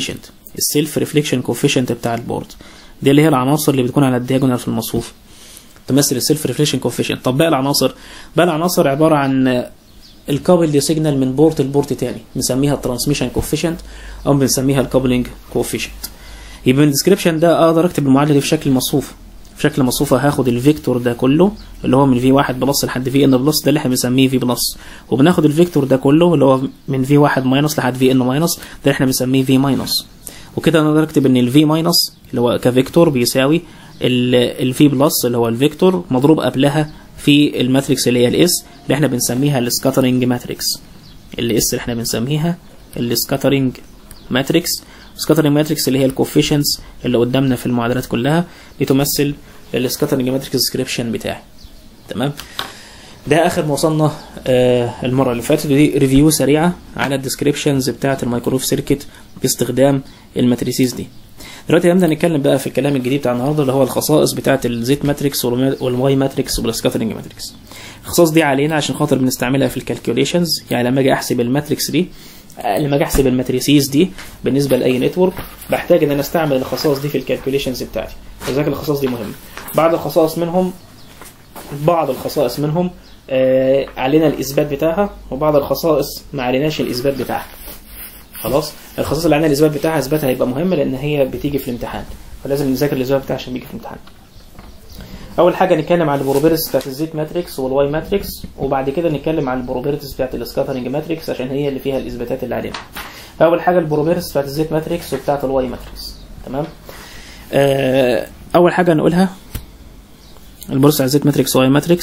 السيلف ريفليكشن كوفيشنت بتاع البورد دي اللي هي العناصر اللي بتكون على الدياجونال في المصفوفه تمثل السيلف ريفليكشن كوفيشنت طب باقي العناصر باقي العناصر عباره عن الكابل دي سيجنال من بورت لبورت تاني بنسميها الترانسميشن كوفيشنت او بنسميها الكابلنج كوفيشنت يبقى من الديسكريبشن ده اقدر اكتب المعادله دي في شكل مصفوفه في شكل مصفوفه هاخد الفيكتور ده كله اللي هو من في 1 بلس لحد في ان بلس ده اللي احنا بنسميه في بلس وبناخد الفيكتور ده كله اللي هو من في 1 ماينس لحد في ان ماينس ده اللي احنا بنسميه في ماينس وكده نقدر نكتب ان الفي ماينس اللي هو كفيكتور بيساوي الفي بلس اللي هو الفيكتور مضروب قبلها في الماتريكس اللي هي الاس اللي احنا بنسميها السكاترنج ماتريكس الاس اللي احنا بنسميها السكاترنج ماتريكس سكاترنج ماتريكس اللي هي الكوفيشنتس اللي قدامنا في المعادلات كلها دي تمثل السكاترنج ماتريكس ديسكريبشن بتاعي تمام ده اخر ما وصلنا آه المره اللي فاتت دي ريفيو سريعه على الديسكريبشنز بتاعه الميكرويف سيركت باستخدام الماتريسيز دي دلوقتي هنبدا نتكلم بقى في الكلام الجديد بتاع النهارده اللي هو الخصائص بتاعه الزيت ماتريكس والواي ماتريكس والسكاترنج ماتريكس الخصائص دي علينا عشان خاطر بنستعملها في الكالكوليشنز يعني لما اجي احسب الماتريكس دي لما اجي احسب الماتريسيز دي بالنسبه لاي نتورك بحتاج ان انا استعمل الخصائص دي في الكالكوليشنز بتاعتي فلذلك الخصائص دي مهمه بعض الخصائص منهم بعض الخصائص منهم آه علينا الاثبات بتاعها وبعض الخصائص ما عليناش الاثبات بتاعها خلاص الخصائص اللي علينا الاثبات بتاعها اثباتها هيبقى مهم لان هي بتيجي في الامتحان فلازم نذاكر الاثبات بتاعها عشان بيجي في الامتحان اول حاجه نتكلم عن البروبرتيز بتاعت الزيت ماتريكس والواي ماتريكس وبعد كده نتكلم عن البروبرتيز بتاعت السكاترنج ماتريكس عشان هي اللي فيها الاثباتات اللي علينا اول حاجه البروبرتيز بتاعت الزيت ماتريكس وبتاعت الواي ماتريكس تمام آه اول حاجه نقولها البروبرتيز بتاعت الزيت ماتريكس واي ماتريكس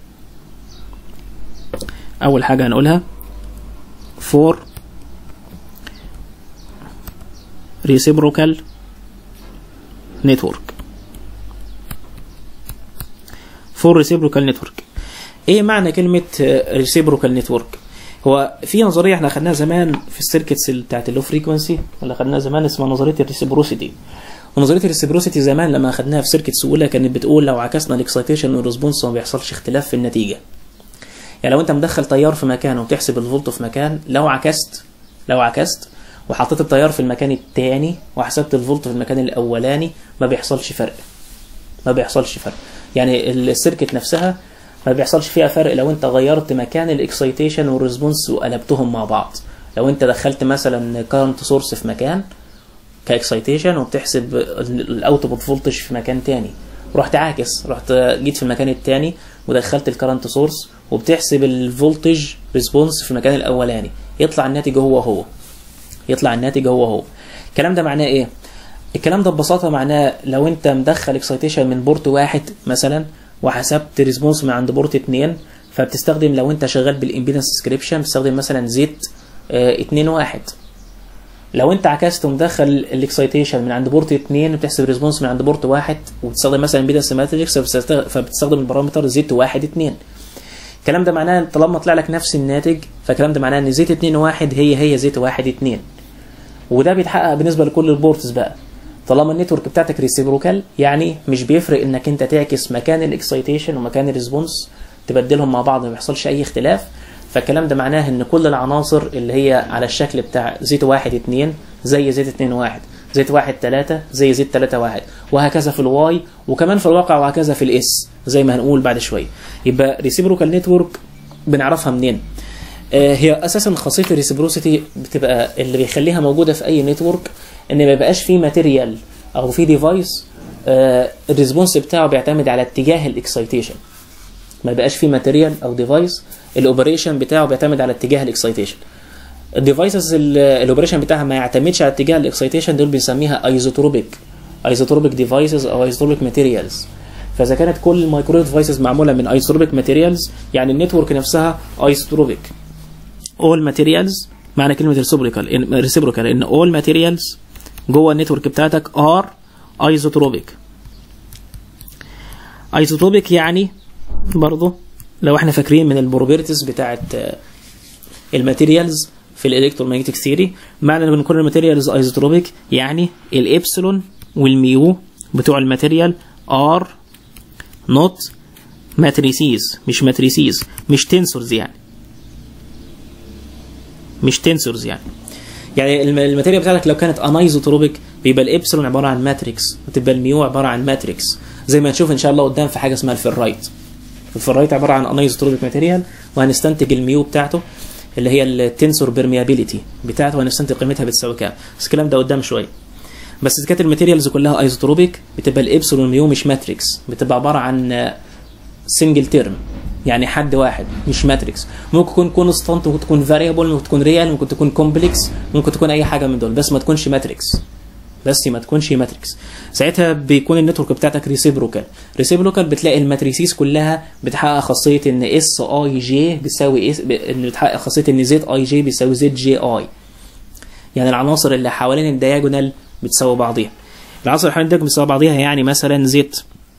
اول حاجه هنقولها for reciprocal network for reciprocal network ايه معنى كلمة reciprocal network هو في نظرية احنا خدناها زمان في السيركتس بتاعت اللو فريكونسي اللي خدناها زمان اسمها نظرية الريسيبروسيتي ونظرية الريسيبروسيتي زمان لما خدناها في سيركتس اولى كانت بتقول لو عكسنا الاكسيتيشن والريسبونس ما بيحصلش اختلاف في النتيجة يعني لو انت مدخل تيار في مكان وبتحسب الفولت في مكان لو عكست لو عكست وحطيت التيار في المكان الثاني وحسبت الفولت في المكان الاولاني ما بيحصلش فرق ما بيحصلش فرق يعني السيركت نفسها ما بيحصلش فيها فرق لو انت غيرت مكان الاكسيتيشن والريسبونس وقلبتهم مع بعض لو انت دخلت مثلا كارنت سورس في مكان كاكسيتيشن وبتحسب الاوتبوت فولتج في مكان تاني رحت عاكس رحت جيت في المكان التاني ودخلت الكرنت سورس وبتحسب الفولتج ريسبونس في المكان الاولاني يطلع الناتج هو هو يطلع الناتج هو هو الكلام ده معناه ايه الكلام ده ببساطه معناه لو انت مدخل اكسيتيشن من بورت واحد مثلا وحسبت ريسبونس من عند بورت اتنين فبتستخدم لو انت شغال بالامبيدنس ديسكريبشن بتستخدم مثلا زيت اه اتنين واحد لو انت عكست ومدخل الاكسيتيشن من عند بورت اتنين بتحسب ريسبونس من عند بورت واحد وتستخدم مثلا امبيدنس ماتريكس فبتستخدم البارامتر زيت واحد اتنين الكلام ده معناه طالما طلع لك نفس الناتج فالكلام ده معناه ان زيت اتنين واحد هي هي زيت واحد اتنين وده بيتحقق بالنسبه لكل البورتس بقى طالما النتورك بتاعتك ريسيبروكال يعني مش بيفرق انك انت تعكس مكان الاكسيتيشن ومكان الريسبونس تبدلهم مع بعض ما بيحصلش اي اختلاف فالكلام ده معناه ان كل العناصر اللي هي على الشكل بتاع زيت واحد اتنين زي زيت اتنين واحد زيت واحد تلاتة زي زيت تلاتة واحد وهكذا في الواي وكمان في الواقع وهكذا في الاس زي ما هنقول بعد شوية يبقى ريسيبروكال نتورك بنعرفها منين آه هي اساسا خاصيه الريسيبروسيتي بتبقى اللي بيخليها موجوده في اي نتورك ان ما يبقاش فيه ماتيريال او في ديفايس آه الريسبونس بتاعه بيعتمد على اتجاه الاكسيتيشن ما يبقاش فيه ماتيريال او ديفايس الاوبريشن بتاعه بيعتمد على اتجاه الاكسيتيشن الديفايسز الاوبريشن بتاعها ما يعتمدش على اتجاه الاكسيتيشن دول بنسميها ايزوتروبيك ايزوتروبيك ديفايسز او ايزوتروبيك ماتيريالز فاذا كانت كل المايكرو ديفايسز معموله من ايزوتروبيك ماتيريالز يعني النتورك نفسها ايزوتروبيك all materials معنى كلمة reciprocal in reciprocal ان all materials جوه النتورك بتاعتك are isotropic isotropic يعني برضه لو احنا فاكرين من البروبرتيز بتاعت الماتيريالز في الالكترومagnetic ثيوري معنى ان كل الماتيريالز ايزوتروبيك يعني الابسلون والميو بتوع الماتيريال are not matrices مش matrices مش tensors يعني مش تنسورز يعني يعني الم- الماتيريال بتاعتك لو كانت انايزوتروبيك بيبقى الابسلون عباره عن ماتريكس وتبقى الميو عباره عن ماتريكس زي ما هنشوف ان شاء الله قدام في حاجه اسمها الفرايت الفرايت عباره عن انايزوتروبيك ماتيريال وهنستنتج الميو بتاعته اللي هي التنسور بيرميابيليتي بتاعته وهنستنتج قيمتها بتساوي كام بس الكلام ده قدام شويه بس اذا كانت الماتيريالز كلها ايزوتروبيك بتبقى الابسلون ميو مش ماتريكس بتبقى عباره عن سنجل تيرم يعني حد واحد مش ماتريكس ممكن تكون كونستانت ممكن تكون فاريبل ممكن تكون ريال ممكن تكون كومبلكس ممكن تكون اي حاجه من دول بس ما تكونش ماتريكس بس ما تكونش ماتريكس ساعتها بيكون النتورك بتاعتك ريسيبروكال ريسيبروكال بتلاقي الماتريسيز كلها بتحقق خاصيه ان اس اي جي بيساوي اس ب- ان بتحقق خاصيه ان زد اي جي بيساوي زد جي اي يعني العناصر اللي حوالين الدياجونال بتساوي بعضيها العناصر اللي حوالين الدياجونال بتساوي بعضيها يعني مثلا زد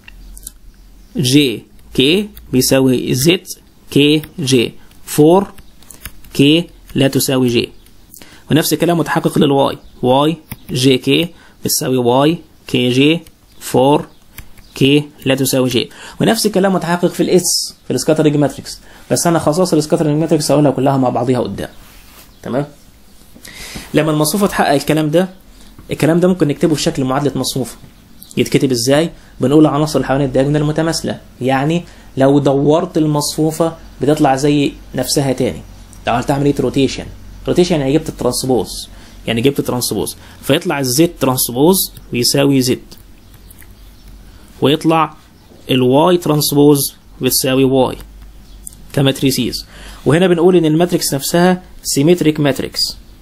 جي كي بيساوي زد كي جي 4 كي لا تساوي جي ونفس الكلام متحقق للواي واي جي كي بتساوي واي كي جي 4 كي لا تساوي جي ونفس الكلام متحقق في الاس في السكاترنج ماتريكس بس انا خصائص السكاترنج ماتريكس هقولها كلها مع بعضيها قدام تمام لما المصفوفه تحقق الكلام ده الكلام ده ممكن نكتبه في شكل معادله مصفوفه يتكتب ازاي بنقول العناصر اللي حوالين الدياجونال متماثله يعني لو دورت المصفوفه بتطلع زي نفسها تاني لو عملت عمليه روتيشن روتيشن يعني جبت الترانسبوز يعني جبت ترانسبوز فيطلع الزد ترانسبوز بيساوي زد ويطلع الواي ترانسبوز بتساوي واي كماتريسيز وهنا بنقول ان الماتريكس نفسها سيمتريك ماتريكس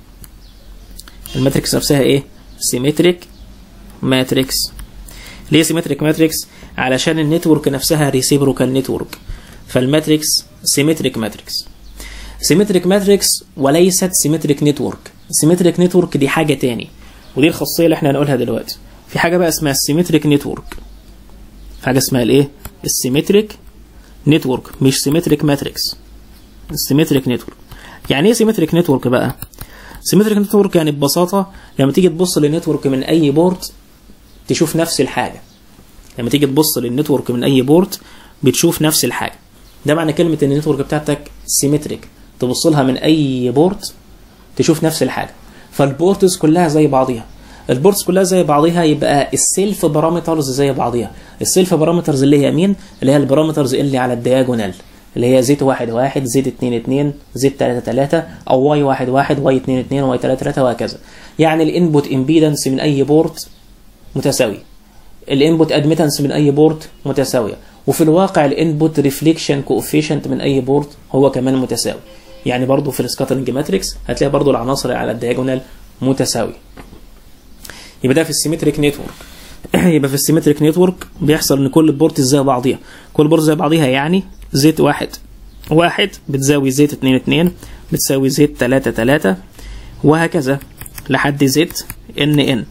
الماتريكس نفسها ايه سيمتريك ماتريكس ليه سيمتريك ماتريكس علشان النتورك نفسها ريسيبروكال نتورك فالماتريكس سيمتريك ماتريكس سيمتريك ماتريكس وليست سيمتريك نتورك سيمتريك نتورك دي حاجه تاني ودي الخاصيه اللي احنا هنقولها دلوقتي في حاجه بقى اسمها السيمتريك نتورك في حاجه اسمها الايه السيمتريك نتورك مش سيمتريك ماتريكس السيمتريك نتورك يعني ايه سيمتريك نتورك بقى سيمتريك نتورك يعني ببساطه لما تيجي تبص للنتورك من اي بورت تشوف نفس الحاجه لما تيجي تبص للنتورك من اي بورت بتشوف نفس الحاجه ده معنى كلمه ان النتورك بتاعتك سيمتريك تبص لها من اي بورت تشوف نفس الحاجه فالبورتس كلها زي بعضيها البورتس كلها زي بعضيها يبقى السيلف بارامترز زي بعضيها السيلف بارامترز اللي هي مين اللي هي البارامترز اللي على الدياجونال اللي هي زيت واحد واحد زيت اتنين اتنين زيت تلاتة تلاتة او واي واحد واحد واي اتنين اتنين واي تلاتة تلاتة وهكذا يعني الانبوت امبيدنس من اي بورت متساوي الانبوت ادميتنس من اي بورت متساويه وفي الواقع الانبوت ريفليكشن كوفيشنت من اي بورت هو كمان متساوي يعني برضو في السكاترنج ماتريكس هتلاقي برضو العناصر على الدياجونال متساوي يبقى ده في السيمتريك نتورك يبقى في السيمتريك نتورك بيحصل ان كل بورت زي بعضيها كل بورت زي بعضيها يعني زيت واحد واحد بتساوي زيت اتنين اتنين بتساوي زيت تلاتة تلاتة وهكذا لحد زيت ان ان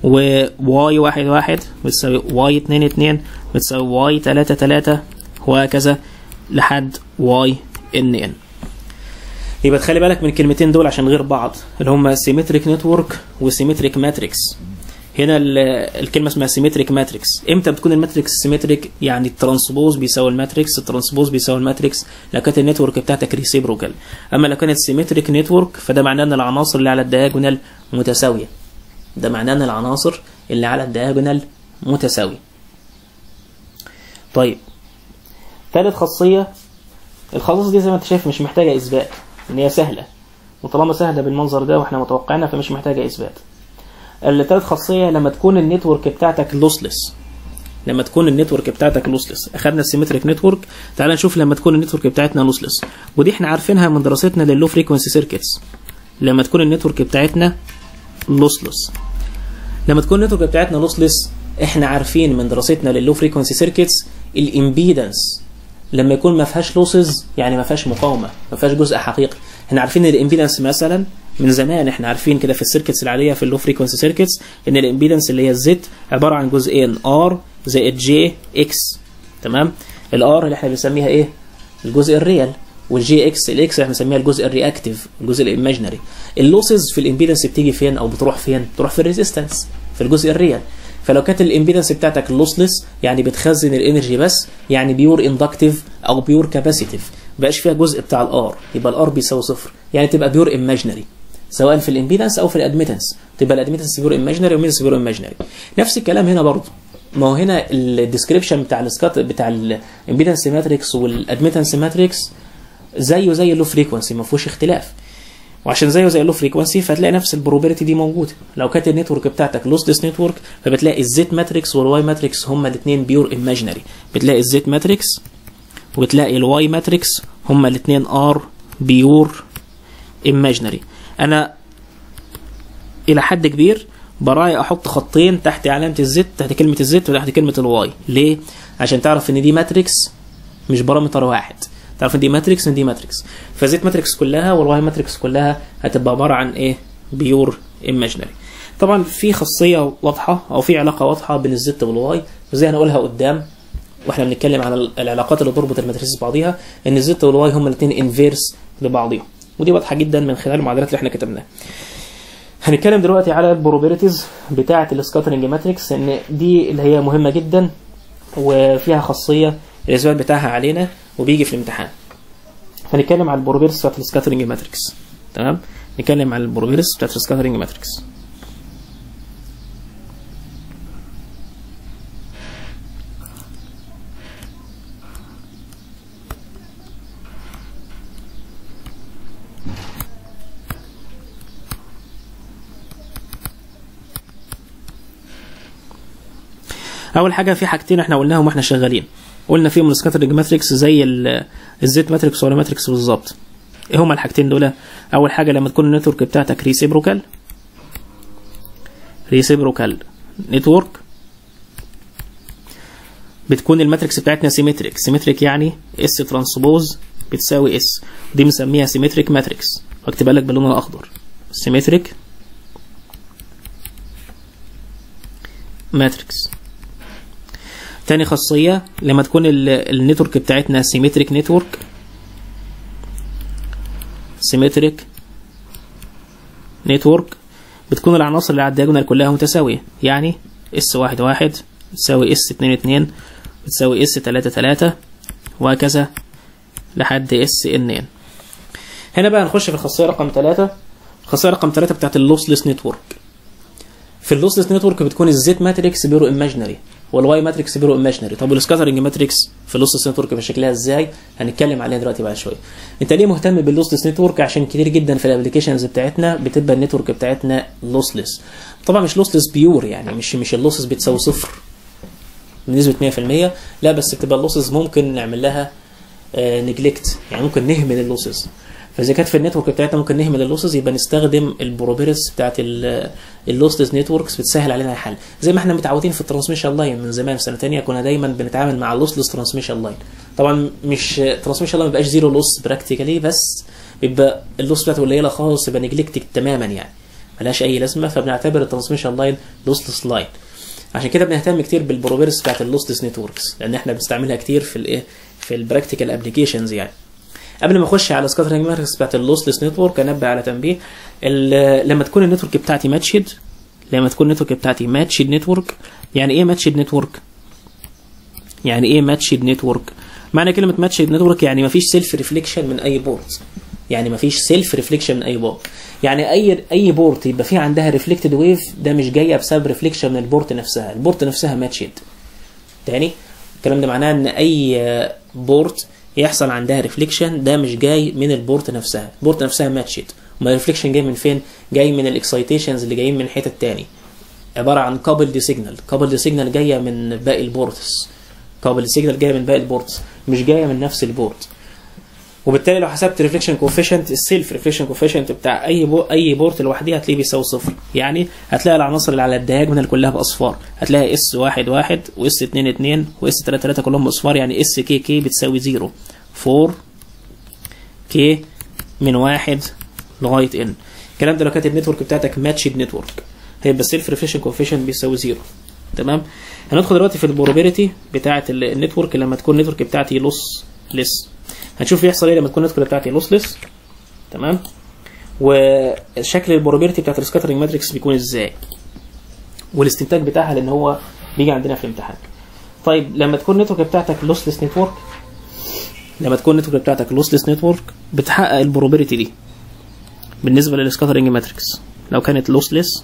وواي واحد واحد بتساوي واي اتنين اتنين بتساوي واي تلاتة تلاتة وهكذا لحد واي ان ان يبقى تخلي بالك من الكلمتين دول عشان غير بعض اللي هم سيمتريك نتورك وسيمتريك ماتريكس هنا ال- الكلمه اسمها سيمتريك ماتريكس امتى بتكون الماتريكس سيمتريك يعني الترانسبوز بيساوي الماتريكس الترانسبوز بيساوي الماتريكس لو كانت النتورك بتاعتك ريسيبروكال اما لو كانت سيمتريك نتورك فده معناه ان العناصر اللي على الدياجونال متساويه ده معناه ان العناصر اللي على الدياجونال متساويه طيب ثالث خاصيه الخصائص دي زي ما انت شايف مش محتاجه اثبات ان هي سهله وطالما سهله بالمنظر ده واحنا متوقعينها فمش محتاجه اثبات التالت خاصيه لما تكون النتورك بتاعتك لوسلس لما تكون النتورك بتاعتك لوسلس اخدنا السيمتريك نتورك تعال نشوف لما تكون النتورك بتاعتنا لوسلس ودي احنا عارفينها من دراستنا لللو فريكونسي سيركتس لما تكون النتورك بتاعتنا لوسلس لما تكون النتورك بتاعتنا لوسلس احنا عارفين من دراستنا لللو فريكونسي سيركتس الامبيدنس لما يكون ما فيهاش لوسز يعني ما فيهاش مقاومه ما فيهاش جزء حقيقي احنا عارفين ان الامبيدنس مثلا من زمان احنا عارفين كده في السيركتس العاديه في اللو فريكونسي سيركتس ان الامبيدنس اللي هي الزد عباره عن جزئين ار زائد جي اكس تمام الار اللي احنا بنسميها ايه الجزء الريال والجي اكس الاكس احنا بنسميها الجزء الرياكتيف الجزء الايماجينري اللوسز في الامبيدنس بتيجي فين او بتروح فين بتروح في الريزيستنس في الجزء الريال فلو كانت الامبيدنس بتاعتك لوسلس يعني بتخزن الانرجي بس يعني بيور اندكتيف او بيور كاباسيتيف بقاش فيها جزء بتاع الار يبقى الار بيساوي صفر يعني تبقى بيور ايماجينري سواء في الامبيدنس او في الادميتنس تبقى الادميتنس بيور ايماجينري والميدنس بيور ايماجينري نفس الكلام هنا برضه ما هو هنا الديسكريبشن بتاع السكات بتاع الامبيدنس ماتريكس والادميتنس ماتريكس زيه زي اللو فريكونسي ما فيهوش اختلاف وعشان زيه زي اللو فريكونسي فهتلاقي نفس البروبابيلتي دي موجوده لو كانت النتورك بتاعتك لوسلس نتورك فبتلاقي الزيت ماتريكس والواي ماتريكس هما الاثنين بيور ايماجينري بتلاقي الزيت ماتريكس وبتلاقي الواي ماتريكس هما الاثنين ار بيور ايماجينري انا الى حد كبير براعي احط خطين تحت علامه الزد تحت كلمه الزد وتحت كلمه الواي ليه عشان تعرف ان دي ماتريكس مش بارامتر واحد تعرف ان دي ماتريكس ان دي ماتريكس فزيت ماتريكس كلها والواي ماتريكس كلها هتبقى عباره عن ايه بيور ايماجينري طبعا في خاصيه واضحه او في علاقه واضحه بين الزد والواي وزي هنقولها قدام واحنا بنتكلم على العلاقات اللي تربط الماتريسز ببعضيها ان الزد والواي هما الاثنين انفيرس لبعضهم ودي واضحه جدا من خلال المعادلات اللي احنا كتبناها هنتكلم دلوقتي على البروبابيلتيز بتاعه السكاترنج ماتريكس ان دي اللي هي مهمه جدا وفيها خاصيه الاثبات بتاعها علينا وبيجي في الامتحان هنتكلم على البروبابيلتيز بتاعه السكاترنج ماتريكس تمام نتكلم على البروبابيلتيز بتاعه السكاترنج ماتريكس اول حاجه في حاجتين احنا قلناهم واحنا شغالين قلنا فيهم السكاترنج ماتريكس زي الزيت ماتريكس ولا ماتريكس بالظبط ايه هما الحاجتين دول اول حاجه لما تكون النتورك بتاعتك ريسيبروكال ريسيبروكال نتورك بتكون الماتريكس بتاعتنا سيمتريك سيمتريك يعني اس ترانسبوز بتساوي اس دي بنسميها سيمتريك ماتريكس واكتبها لك باللون الاخضر سيمتريك ماتريكس تاني خاصية لما تكون النتورك بتاعتنا سيمتريك نتورك سيمتريك نتورك بتكون العناصر اللي على الدياجونال كلها متساوية يعني اس واحد واحد بتساوي اس اتنين اتنين بتساوي اس تلاتة تلاتة وهكذا لحد اس ان ان هنا بقى نخش في الخاصية رقم تلاتة الخاصية رقم تلاتة بتاعت اللوسلس نتورك في اللوسلس نتورك بتكون الزيت ماتريكس بيرو ايماجينري والواي ماتريكس بيرو ايماجينري طب والسكاترنج ماتريكس في اللوسلس نتورك بشكلها ازاي هنتكلم عليها دلوقتي بعد شويه انت ليه مهتم باللوسلس نتورك عشان كتير جدا في الابلكيشنز بتاعتنا بتبقى النتورك بتاعتنا لوسلس طبعا مش لوسلس بيور يعني مش مش اللوسز بتساوي صفر بنسبه 100% لا بس بتبقى اللوسز ممكن نعمل لها نجلكت يعني ممكن نهمل اللوسز فاذا كانت في النتورك بتاعتنا ممكن نهمل اللوسز يبقى نستخدم البروبيرس بتاعت اللوسلس نتوركس بتسهل علينا الحل زي ما احنا متعودين في الترانسميشن لاين من زمان في سنه ثانيه كنا دايما بنتعامل مع اللوسلس ترانسميشن لاين طبعا مش ترانسميشن لاين ما بيبقاش زيرو لوس براكتيكالي بس بيبقى اللوس بتاعته قليله خالص يبقى نجلكتك تماما يعني ملهاش اي لازمه فبنعتبر الترانسميشن لاين لوسلس لاين عشان كده بنهتم كتير بالبروبيرس بتاعت اللوسلس نتوركس لان احنا بنستعملها كتير في الايه في البراكتيكال ابلكيشنز يعني قبل ما اخش على سكاترنج ماتريكس بتاعت اللوسلس نتورك انبه على تنبيه لما تكون النتورك بتاعتي ماتشد لما تكون النتورك بتاعتي ماتشد نتورك يعني ايه ماتشد نتورك يعني ايه ماتشد نتورك معنى كلمه ماتشد نتورك يعني مفيش سيلف ريفليكشن من اي بورت يعني مفيش سيلف ريفليكشن من اي بورت يعني اي اي بورت يبقى فيه عندها ريفلكتد ويف ده مش جايه بسبب ريفليكشن من البورت نفسها البورت نفسها ماتشد تاني الكلام ده معناه ان اي بورت يحصل عندها ريفليكشن ده مش جاي من البورت نفسها البورت نفسها ماتشد امال الريفليكشن جاي من فين جاي من الاكسايتيشنز اللي جايين من حتت تاني عباره عن كابل سيجنال كابل سيجنال جايه من باقي البورتس كابل سيجنال جايه من باقي البورتس مش جايه من نفس البورت وبالتالي لو حسبت ريفليكشن كوفيشنت السيلف ريفليكشن كوفيشنت بتاع اي بو اي بورت لوحديها هتلاقيه بيساوي صفر يعني هتلاقي العناصر اللي على الدياجونال كلها باصفار هتلاقي اس واحد واحد واس اتنين اتنين واس تلاته تلاته كلهم باصفار يعني اس كي كي بتساوي زيرو 4 كي من واحد لغايه ان الكلام ده لو كانت النتورك بتاعتك ماتشد نتورك هيبقى السيلف ريفليكشن كوفيشنت بيساوي زيرو تمام هندخل دلوقتي في البروبابيلتي بتاعه النتورك لما تكون النتورك بتاعتي لوس ليس هنشوف يحصل ايه لما تكون النتورك بتاعتي لوس ليس تمام وشكل البروبابيلتي بتاعت السكاترنج ماتريكس بيكون ازاي والاستنتاج بتاعها لان هو بيجي عندنا في الامتحان طيب لما تكون النتورك بتاعتك لوسلس نتورك لما تكون النتورك بتاعتك لوسلس نتورك بتحقق البروبابيلتي دي بالنسبه للسكاترنج ماتريكس لو كانت لوسلس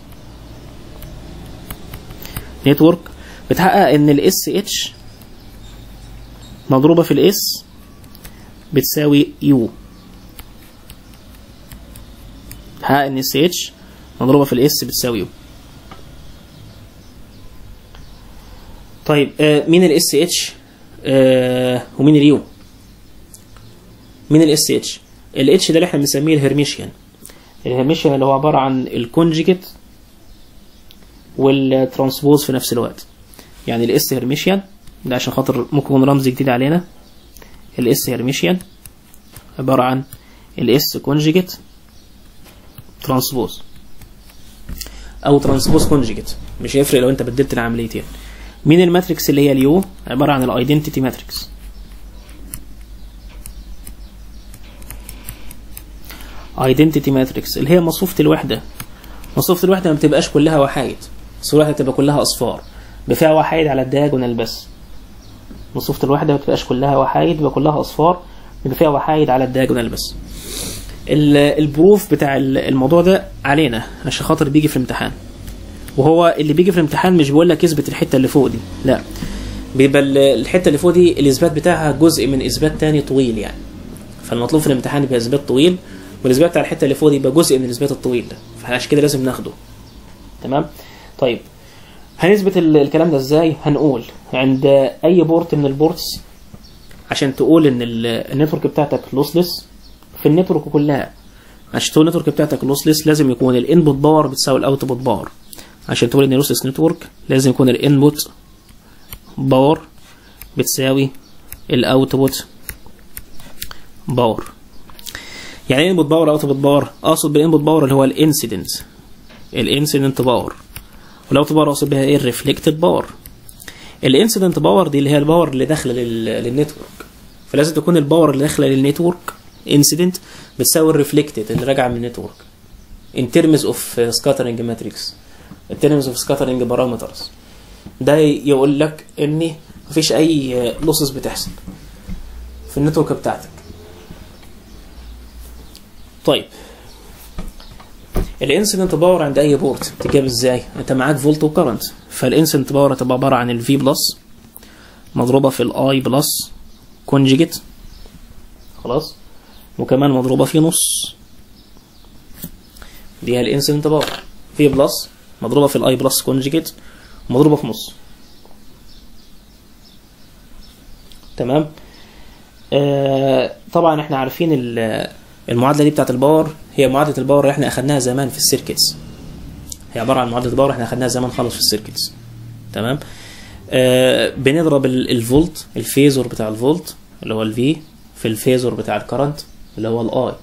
نتورك بتحقق ان الاس اتش مضروبه في الاس بتساوي يو بتحقق ان اس اتش مضروبه في الاس بتساوي يو طيب آه مين الاس اتش آه ومين اليو مين الاس اتش الاتش ده اللي احنا بنسميه الهرميشيان الهرميشيان اللي هو عباره عن الكونجيجيت والترانسبوز في نفس الوقت يعني الاس هرميشيان ده عشان خاطر ممكن يكون رمز جديد علينا الاس هرميشيان عباره عن الاس كونجيجيت ترانسبوز او ترانسبوز كونجيجيت مش هيفرق لو انت بدلت العمليتين مين الماتريكس اللي هي اليو عباره عن الايدنتيتي ماتريكس ايدنتيتي ماتريكس اللي هي مصفوفه الوحده مصفوفه الوحده ما بتبقاش كلها وحايد مصفوفه الوحده بتبقى كلها اصفار بفيها وحايد على الدياجونال بس مصفوفه الوحده ما بتبقاش كلها وحايد بيبقى كلها اصفار بيبقى فيها وحايد على الدياجونال بس البروف بتاع الموضوع ده علينا عشان خاطر بيجي في الامتحان وهو اللي بيجي في الامتحان مش بيقول لك اثبت الحته اللي فوق دي لا بيبقى الحته اللي فوق دي الاثبات بتاعها جزء من اثبات تاني طويل يعني فالمطلوب في الامتحان يبقى اثبات طويل والاثبات بتاع الحته اللي فوق دي يبقى جزء من الاثبات الطويل ده فعشان كده لازم ناخده تمام طيب هنثبت الكلام ده ازاي هنقول عند اي بورت من البورتس عشان تقول ان النتورك بتاعتك لوسلس في النتورك كلها عشان تقول النتورك بتاعتك لوسلس لازم يكون الانبوت باور بتساوي الاوتبوت باور عشان تقول ان لوسلس نتورك لازم يكون الانبوت باور بتساوي الاوتبوت باور يعني ايه انبوت باور اوتبوت باور اقصد بالانبوت باور اللي هو الانسيدنت الانسيدنت باور والاوتبوت باور اقصد بها ايه الريفلكتد باور الانسيدنت باور دي اللي هي الباور اللي داخله للنتورك فلازم تكون الباور اللي داخله للنتورك انسيدنت بتساوي الريفلكتد اللي راجعه من النتورك in terms of scattering matrix in terms of scattering parameters ده يقول لك ان مفيش اي لوسز بتحصل في النتورك بتاعتك طيب الانسيدنت باور عند اي بورت تجاب ازاي انت معاك فولت وكرنت فالانسيدنت باور هتبقى عباره عن الفي بلس مضروبه في الاي بلس كونجيجيت خلاص وكمان مضروبه في نص دي هي الانسيدنت باور في بلس مضروبه في الاي بلس كونجيجيت مضروبه في نص تمام آه طبعا احنا عارفين المعادله دي بتاعت الباور هي معادله الباور اللي احنا اخدناها زمان في السيركتس هي عباره عن معادله الباور احنا اخدناها زمان خالص في السيركتس تمام آه بنضرب الفولت الفيزور بتاع الفولت اللي هو الفي في الفيزور بتاع الكرنت اللي هو الاي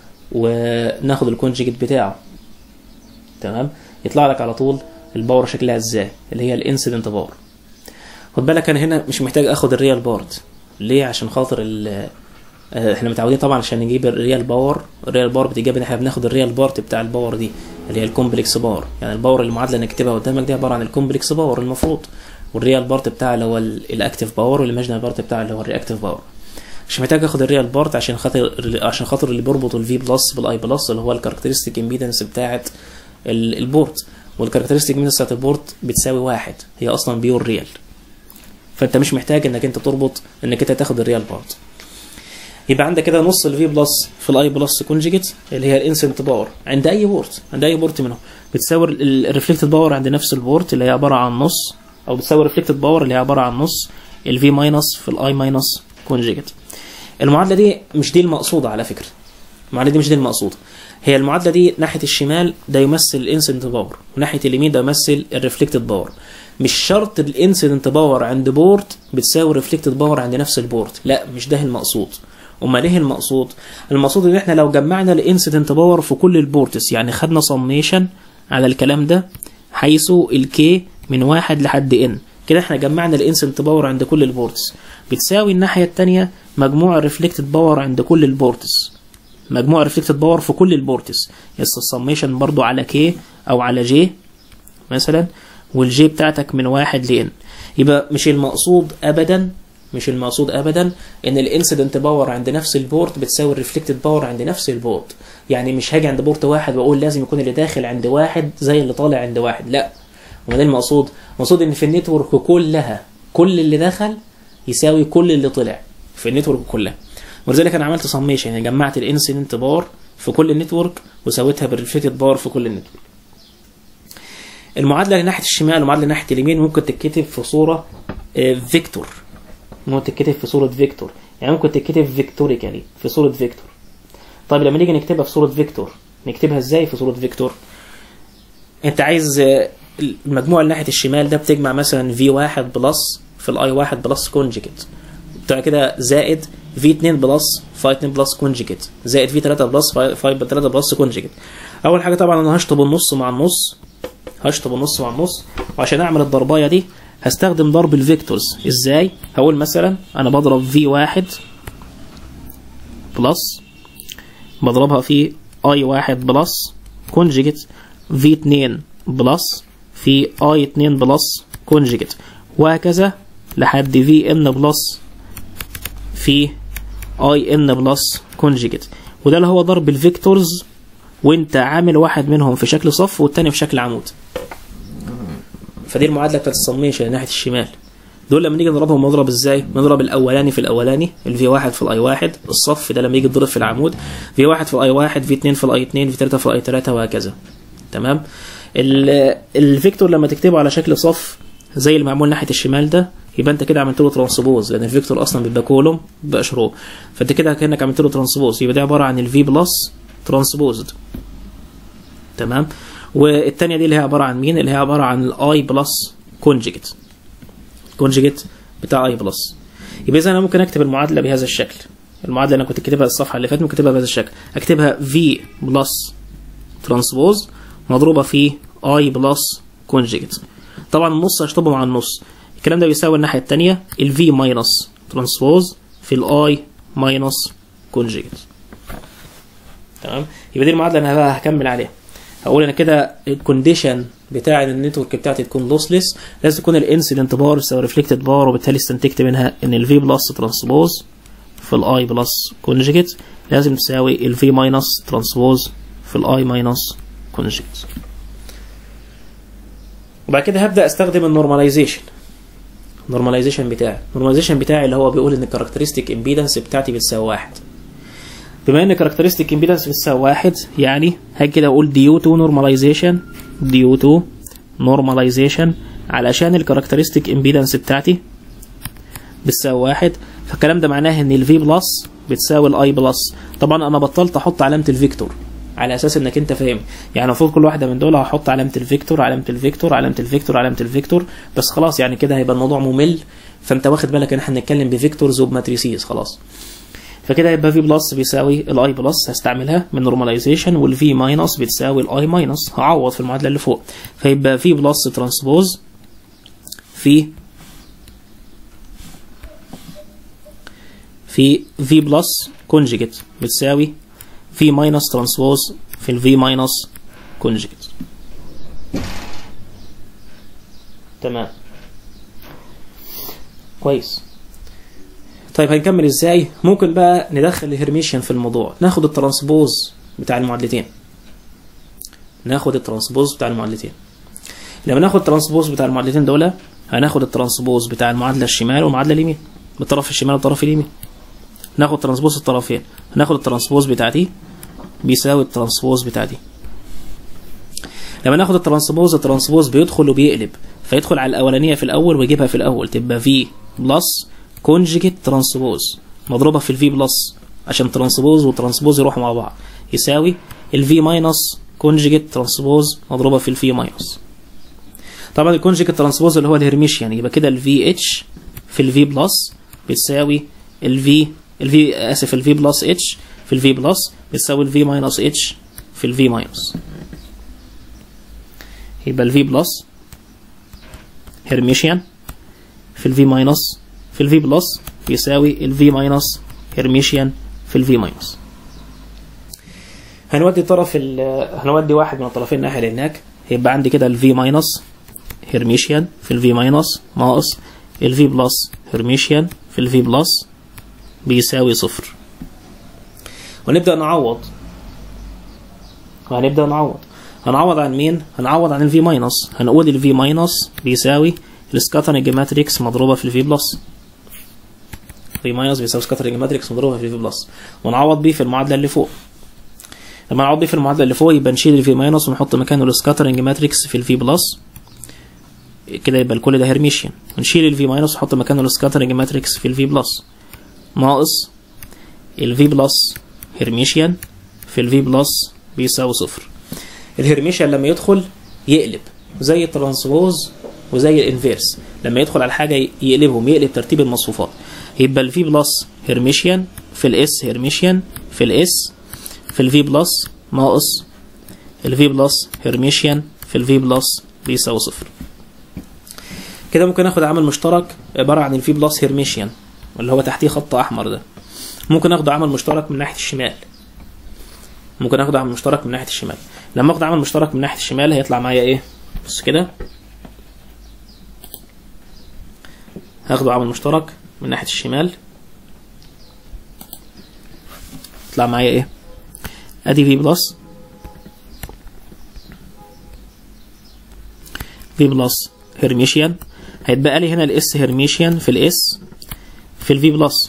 وناخد الكونجيجيت بتاعه تمام يطلع لك على طول الباور شكلها ازاي اللي هي الانسيدنت باور خد بالك انا هنا مش محتاج اخد الريال بارت ليه عشان خاطر ال احنا متعودين طبعا عشان نجيب الريال باور الريال باور بتجيب ان احنا بناخد الريال بارت بتاع الباور دي اللي هي الكومبلكس باور يعني الباور المعادله اللي نكتبها قدامك دي عباره عن الكومبلكس باور المفروض والريال بارت بتاعها اللي هو الاكتيف باور والايماجينال بارت بتاعها اللي هو الرياكتيف باور مش محتاج اخد الريال بارت عشان خاطر عشان خاطر اللي بيربط الفي بلس بالاي بلس اللي هو الكاركترستيك امبيدنس بتاعه البورت والكاركترستيك امبيدنس بتاعه البورت بتساوي واحد هي اصلا بيور ريال فانت مش محتاج انك انت تربط انك انت تاخد الريال بارت يبقى عندك كده نص الفي بلس في الاي بلس كونجيجيت اللي هي الانسنت باور عند اي بورت عند اي بورت منهم بتساوي الريفلكتد باور عند نفس البورت اللي هي عباره عن نص او بتساوي الريفلكتد باور اللي هي عباره عن نص الفي ماينس في الاي ماينس كونجيجيت المعادله دي مش دي المقصوده على فكره المعادله دي مش دي المقصوده هي المعادله دي ناحيه الشمال ده يمثل الانسنت باور وناحيه اليمين ده يمثل الريفلكتد باور مش شرط الانسيدنت باور عند بورت بتساوي الريفلكتد باور عند نفس البورت لا مش ده المقصود امال ايه المقصود المقصود ان احنا لو جمعنا الانسيدنت باور في كل البورتس يعني خدنا سميشن على الكلام ده حيث الكي من واحد لحد ان كده احنا جمعنا الانسيدنت باور عند كل البورتس بتساوي الناحيه الثانيه مجموع الريفلكتد باور عند كل البورتس مجموع الريفلكتد باور في كل البورتس يس السميشن برضو على كي او على جي مثلا والجي بتاعتك من واحد لان يبقى مش المقصود ابدا مش المقصود ابدا ان الانسيدنت باور عند نفس البورت بتساوي الريفلكتد باور عند نفس البورت يعني مش هاجي عند بورت واحد واقول لازم يكون اللي داخل عند واحد زي اللي طالع عند واحد لا وما ده المقصود المقصود ان في النتورك كلها كل اللي دخل يساوي كل اللي طلع في النتورك كلها ولذلك انا عملت سميشن يعني جمعت الانسيدنت بار في كل النتورك وسويتها بالريفليكتد بار في كل النتورك المعادله اللي ناحيه الشمال والمعادله اللي ناحيه اليمين ممكن تتكتب في صوره آه، فيكتور ممكن تتكتب في صوره فيكتور يعني ممكن تتكتب فيكتوريكالي في صوره فيكتور طيب لما نيجي نكتبها في صوره فيكتور نكتبها ازاي في صوره فيكتور انت عايز آه، المجموع اللي ناحيه الشمال ده بتجمع مثلا في واحد بلس في الاي واحد بلس كونجكت بتاع كده زائد في 2 بلس فاي 2 بلس كونجكت زائد في 3 بلس فاي 3 بلس كونجكت اول حاجه طبعا انا هشطب النص مع النص هشطب النص مع النص وعشان اعمل الضربايه دي هستخدم ضرب الفيكتورز ازاي هقول مثلا انا بضرب في واحد بلس بضربها في اي واحد بلس كونجكت في 2 بلس في اي 2 بلس كونجكت وهكذا لحد في ان بلس في اي ان بلس كونجكت وده اللي هو ضرب الفيكتورز وانت عامل واحد منهم في شكل صف والتاني في شكل عمود فدي المعادله بتاعت السميشن ناحيه الشمال دول لما نيجي نضربهم نضرب ازاي؟ نضرب الاولاني في الاولاني الفي واحد في الاي واحد الصف ده لما يجي يتضرب في العمود في واحد في الاي واحد في اتنين في الاي اتنين في تلاته في الاي تلاته وهكذا تمام؟ ال- الفيكتور لما تكتبه على شكل صف زي اللي معمول ناحيه الشمال ده يبقى انت كده عملت له ترانسبوز لان الفيكتور اصلا بيبقى كولوم بيبقى شرو فانت كده كانك عملت له ترانسبوز يبقى ده عباره عن الفي بلس ترانسبوزد تمام والثانيه دي اللي هي عباره عن مين اللي هي عباره عن الاي بلس كونجكت كونجكت بتاع اي بلس يبقى اذا انا ممكن اكتب المعادله بهذا الشكل المعادله اللي انا كنت كاتبها الصفحه اللي فاتت ممكن اكتبها بهذا الشكل اكتبها في بلس ترانسبوز مضروبه في اي بلس كونجكت طبعا النص هشطبه مع النص الكلام ده بيساوي الناحيه الثانيه الفي ماينس ترانسبوز في الاي ماينس كونجكت تمام يبقى دي المعادله اللي انا بقى هكمل عليها هقول انا كده الكونديشن بتاع ان النتورك بتاعتي تكون لوسلس لازم تكون الانسيدنت بار تساوي ريفلكتد بار وبالتالي استنتجت منها ان الفي بلس ترانسبوز في الاي بلس كونجكت لازم تساوي الفي ماينس ترانسبوز في الاي ماينس كونجكت وبعد كده هبدا استخدم النورماليزيشن النورماليزيشن بتاعي النورماليزيشن بتاعي اللي هو بيقول ان الكاركترستيك امبيدنس بتاعتي بتساوي واحد بما ان كاركترستيك امبيدنس بتساوي واحد يعني هاجي كده اقول ديو تو نورماليزيشن ديو تو نورماليزيشن علشان الكاركترستيك امبيدنس بتاعتي بتساوي واحد فالكلام ده معناه ان الفي بلس بتساوي الاي بلس طبعا انا بطلت احط علامه الفيكتور على اساس انك انت فاهم يعني المفروض كل واحده من دول هحط علامه الفيكتور علامه الفيكتور علامه الفيكتور علامه الفيكتور بس خلاص يعني كده هيبقى الموضوع ممل فانت واخد بالك ان احنا بنتكلم بفيكتورز وبماتريسيز خلاص فكده يبقى في بلس بيساوي الاي بلس هستعملها من نورماليزيشن والفي ماينس بتساوي الاي ماينس هعوض في المعادله اللي فوق فيبقى في بلس ترانسبوز في في في بلس كونجيجيت بتساوي في ماينس ترانسبوز في الفي ماينس كونجيجيت تمام كويس طيب هنكمل ازاي ممكن بقى ندخل الهرميشن في الموضوع ناخد الترانسبوز بتاع المعادلتين ناخد الترانسبوز بتاع المعادلتين لما ناخد الترانسبوز بتاع المعادلتين دول هناخد الترانسبوز بتاع المعادله الشمال والمعادله اليمين بالطرف الشمال والطرف اليمين ناخد ترانسبوز الطرفين هناخد الترانسبوز بتاع دي بيساوي الترانسبوز بتاع دي لما ناخد الترانسبوز الترانسبوز بيدخل وبيقلب فيدخل على الاولانيه في الاول ويجيبها في الاول تبقى في بلس كونجيجيت ترانسبوز مضروبه في الفي بلس عشان ترانسبوز وترانسبوز يروحوا مع بعض يساوي الفي ماينس كونجيجيت ترانسبوز مضروبه في الفي ماينس طبعا الكونجيجيت ترانسبوز اللي هو الهرميشيان يبقى كده الفي اتش في الفي بلس بتساوي الفي الفي اسف الفي بلس اتش في الفي بلس بتساوي الفي ماينس اتش في الفي ماينس يبقى الفي بلس هرميشيان في الفي ماينس في الفي بلس بيساوي الفي ماينس هرميشيان في الفي ماينس هنودي طرف ال هنودي واحد من الطرفين ناحية لهناك يبقى عندي كده الفي ماينس هرميشيان في الفي ماينس ناقص الفي بلس هرميشيان في الفي بلس بيساوي صفر ونبدأ نعوض وهنبدا نعوض هنعوض عن مين هنعوض عن الفي ماينس هنقول الفي ماينس بيساوي السكاترنج ماتريكس مضروبه في الفي بلس في ماينس بيساوي سكاترنج ماتريكس مضروبه في الفي بلس ونعوض بيه في المعادله اللي فوق لما نعوض بيه في المعادله اللي فوق يبقى نشيل الفي ماينس ونحط مكانه السكاترنج ماتريكس في الفي بلس كده يبقى الكل ده هرميشيان ونشيل الفي ماينس ونحط مكانه السكاترنج ماتريكس في الفي بلس ناقص الفي بلس هرميشيان في الفي بلس بيساوي صفر الهرميشيان لما يدخل يقلب زي الترانسبوز وزي الانفيرس لما يدخل على حاجه يقلبهم يقلب ترتيب المصفوفات يبقى الفي بلس هرميشيان في الاس هرميشيان في الاس في الفي بلس ناقص الفي بلس هرميشيان في الفي بلس بيساوي صفر كده ممكن اخد عامل مشترك عباره عن الفي بلس هرميشيان اللي هو تحتيه خط احمر ده ممكن اخد عامل مشترك من ناحيه الشمال ممكن اخد عامل مشترك من ناحيه الشمال لما اخد عامل مشترك من ناحيه الشمال هيطلع معايا ايه بص كده هاخده عامل مشترك من ناحيه الشمال يطلع معايا ايه ادي في بلس في بلس هرميشيان هيتبقى لي هنا الاس هرميشيان في الاس في الفي بلس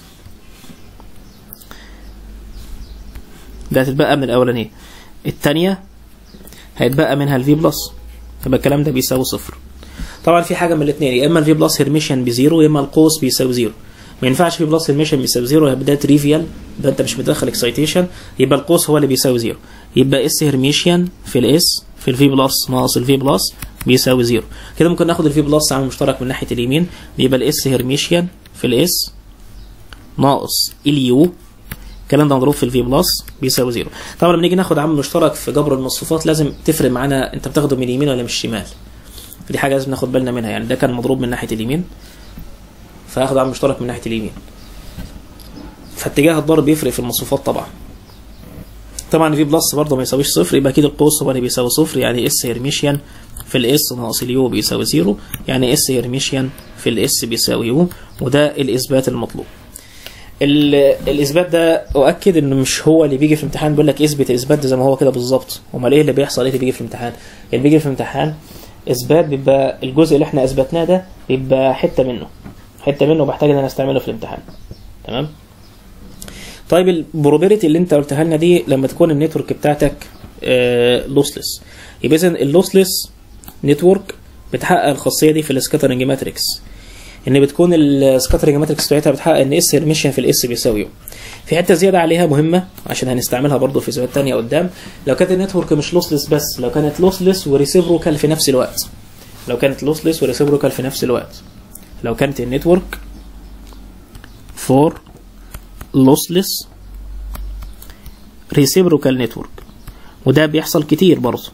ده هتتبقى من الاولانيه الثانيه هيتبقى منها الفي بلس يبقى الكلام ده بيساوي صفر طبعا في حاجه من الاثنين يا اما الفي بلس هرميشن بزيرو يا اما القوس بيساوي زيرو ما ينفعش في بلس هرميشن بيساوي زيرو يبقى ده تريفيال يبقى انت مش مدخل اكسايتيشن يبقى القوس هو اللي بيساوي زيرو يبقى اس هرميشن في الاس في الفي بلس ناقص الفي بلس بيساوي زيرو كده ممكن ناخد الفي بلس عامل مشترك من ناحيه اليمين يبقى الاس هرميشن في الاس ناقص اليو الكلام ده مضروب في الفي بلس بيساوي زيرو طبعا لما نيجي ناخد عامل مشترك في جبر المصفوفات لازم تفرق معانا انت بتاخده من اليمين ولا من الشمال دي حاجه لازم ناخد بالنا منها يعني ده كان مضروب من ناحيه اليمين فهاخد عامل مشترك من ناحيه اليمين فاتجاه الضرب بيفرق في المصفوفات طبعا طبعا في بلس برضه ما يساويش صفر يبقى اكيد القوس هو اللي بيساوي صفر يعني اس هرميشيان في الاس ناقص اليو بيساوي زيرو يعني اس هرميشيان في الاس بيساوي يو وده الاثبات المطلوب الاثبات ده اؤكد انه مش هو اللي بيجي في الامتحان بيقول لك اثبت الاثبات ده زي ما هو كده بالظبط امال ايه اللي بيحصل ايه اللي بيجي في الامتحان اللي بيجي في الامتحان اثبات بيبقى الجزء اللي احنا اثبتناه ده بيبقى حته منه حته منه بحتاج ان انا استعمله في الامتحان تمام طيب البروبابيلتي اللي انت قلتها لنا دي لما تكون النتورك بتاعتك لوسلس يبقى اذا اللوسلس نتورك بتحقق الخاصيه دي في السكاترنج ماتريكس ان بتكون السكاترنج ماتريكس بتاعتها بتحقق ان اس هرميشن في الاس بيساوي في حته زياده عليها مهمه عشان هنستعملها برضو في اثبات ثانيه قدام لو كانت النتورك مش لوسلس بس لو كانت لوسلس وريسيبروكال في نفس الوقت لو كانت لوسلس وريسيبروكال في نفس الوقت لو كانت النتورك فور لوسلس ريسيبروكال نتورك وده بيحصل كتير برضه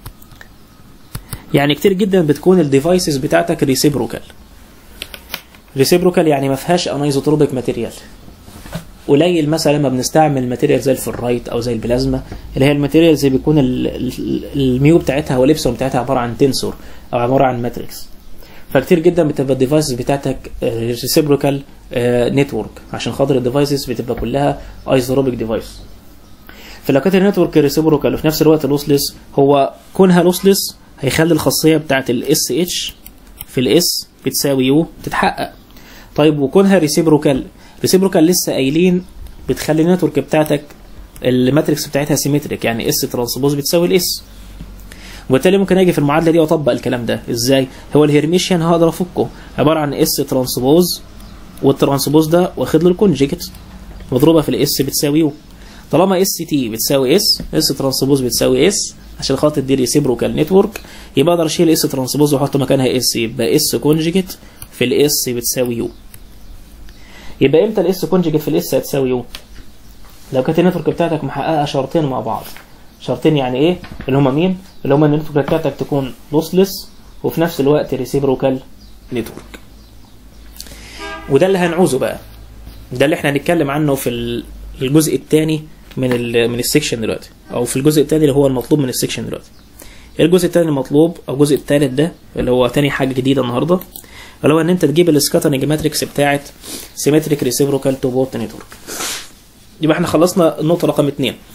يعني كتير جدا بتكون الديفايسز بتاعتك ريسيبروكال ريسيبروكال يعني ما فيهاش انايزوتروبيك ماتيريال قليل مثلا ما بنستعمل ماتيريال زي الفرايت او زي البلازما اللي هي الماتيريال زي بيكون الميو بتاعتها والابسون بتاعتها عباره عن تنسور او عباره عن ماتريكس فكتير جدا بتبقى الديفايسز بتاعتك ريسيبروكال نتورك عشان خاطر الديفايسز بتبقى كلها ايزوروبيك ديفايس فلو كانت النتورك ريسيبروكال وفي نفس الوقت لوسلس هو كونها لوسلس هيخلي الخاصيه بتاعت الاس اتش في الاس بتساوي يو تتحقق طيب وكونها ريسيبروكال ريسيبروكال لسه قايلين بتخلي النتورك بتاعتك الماتريكس بتاعتها سيمتريك يعني اس ترانسبوز بتساوي الاس وبالتالي ممكن اجي في المعادله دي واطبق الكلام ده ازاي هو الهرميشيان هقدر افكه عباره عن اس ترانسبوز والترانسبوز ده واخد له الكونجكت مضروبه في الاس بتساوي يو طالما اس تي بتساوي اس اس ترانسبوز بتساوي اس عشان خاطر دي ريسيبروكال نتورك يبقى اقدر اشيل اس ترانسبوز واحط مكانها اس يبقى اس كونجكت في الاس بتساوي يو يبقى امتى الاس كونجكت في الاس هتساوي يو لو كانت النتورك بتاعتك محققه شرطين مع بعض شرطين يعني ايه اللي هما مين اللي هما ان النتورك بتاعتك تكون لوسلس وفي نفس الوقت ريسيبروكال نتورك وده اللي هنعوزه بقى ده اللي احنا هنتكلم عنه في الجزء الثاني من ال من السكشن دلوقتي او في الجزء الثاني اللي هو المطلوب من السكشن دلوقتي الجزء الثاني المطلوب او الجزء الثالث ده اللي هو تاني حاجه جديده النهارده اللي هو ان انت تجيب السكاترنج ماتريكس بتاعت سيمتريك ريسيبروكال تو بورت نتورك يبقى احنا خلصنا النقطه رقم اثنين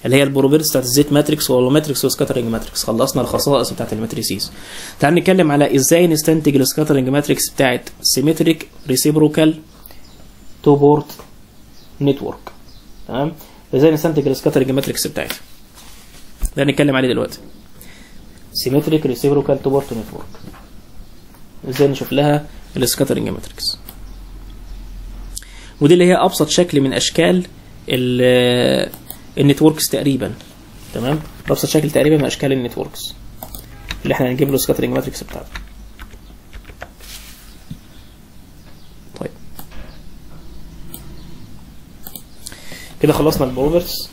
اللي هي البروبرتيز بتاعت الزيت ماتريكس والماتريكس والسكاترنج ماتريكس خلصنا الخصائص بتاعت الماتريسيز تعال نتكلم على ازاي نستنتج السكاترنج ماتريكس بتاعت سيمتريك ريسيبروكال تو بورت نتورك تمام ازاي نستنتج السكاترنج ماتريكس بتاعتها ده نتكلم عليه دلوقتي سيمتريك ريسيبروكال تو بورت نتورك ازاي نشوف لها السكاترنج ماتريكس ودي اللي هي ابسط شكل من اشكال النتوركس تقريبا تمام ابسط شكل تقريبا من اشكال النتوركس اللي احنا هنجيب له سكاترنج ماتريكس بتاعته طيب كده خلصنا البروبرتس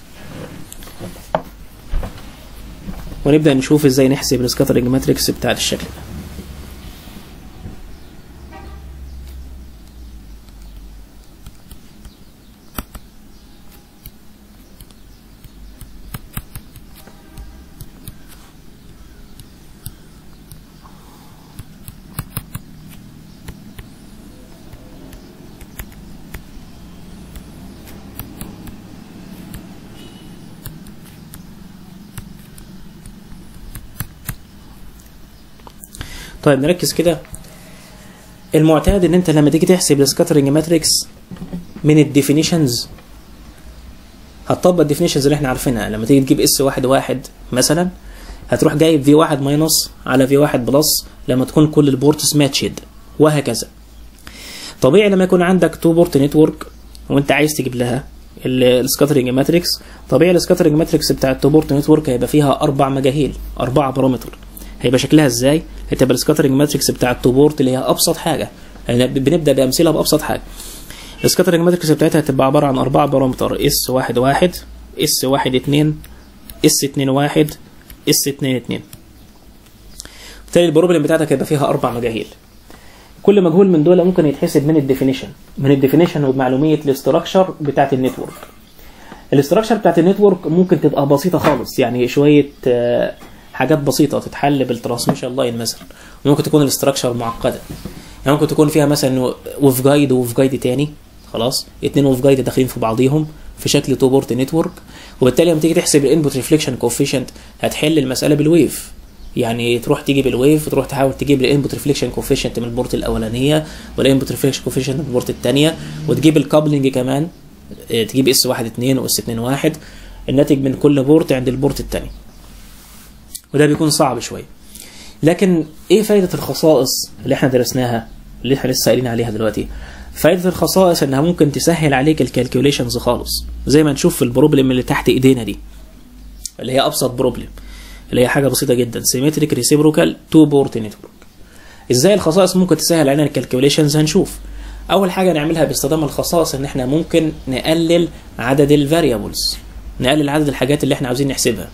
ونبدا نشوف ازاي نحسب السكاترنج ماتريكس بتاعت الشكل ده طيب نركز كده المعتاد ان انت لما تيجي تحسب السكاترنج ماتريكس من الديفينيشنز هتطبق الديفينيشنز اللي احنا عارفينها لما تيجي تجيب اس واحد واحد مثلا هتروح جايب في واحد ماينس على في واحد بلس لما تكون كل البورتس ماتشد وهكذا طبيعي لما يكون عندك تو بورت نتورك وانت عايز تجيب لها السكاترنج ماتريكس طبيعي السكاترنج ماتريكس بتاع التو بورت نتورك هيبقى فيها اربع مجاهيل اربعه بارامتر هيبقى شكلها ازاي؟ هتبقى السكاترنج ماتريكس بتاع التوبورت اللي هي ابسط حاجه يعني بنبدا بامثله بابسط حاجه السكاترنج ماتريكس بتاعتها هتبقى عباره عن اربعه بارامتر اس واحد واحد اس واحد اتنين اس اتنين واحد اس اتنين اتنين بالتالي البروبلم بتاعتك هيبقى فيها اربع مجاهيل كل مجهول من دول ممكن يتحسب من الديفينيشن من الديفينيشن وبمعلوميه الاستراكشر بتاعت النتورك الاستراكشر بتاعت النتورك ممكن تبقى بسيطه خالص يعني شويه حاجات بسيطه تتحل بالترانسميشن لاين مثلا وممكن تكون الاستراكشر معقده يعني ممكن تكون فيها مثلا وف جايد ووف جايد تاني خلاص اتنين وف جايد داخلين في بعضيهم في شكل تو بورت نتورك وبالتالي لما تيجي تحسب الانبوت ريفليكشن كوفيشنت هتحل المساله بالويف يعني تروح تجيب الويف وتروح تحاول تجيب الانبوت ريفليكشن كوفيشنت من البورت الاولانيه والانبوت ريفليكشن كوفيشنت من البورت الثانيه وتجيب الكابلنج كمان تجيب اس واحد اتنين واس اتنين واحد الناتج من كل بورت عند البورت الثاني وده بيكون صعب شويه لكن ايه فايده الخصائص اللي احنا درسناها اللي احنا لسه قايلين عليها دلوقتي فايده الخصائص انها ممكن تسهل عليك الكالكوليشنز خالص زي ما نشوف في البروبلم اللي تحت ايدينا دي اللي هي ابسط بروبلم اللي هي حاجه بسيطه جدا سيمتريك ريسيبروكال تو بورت نتورك ازاي الخصائص ممكن تسهل علينا الكالكوليشنز هنشوف اول حاجه نعملها باستخدام الخصائص ان احنا ممكن نقلل عدد الفاريبلز نقلل عدد الحاجات اللي احنا عاوزين نحسبها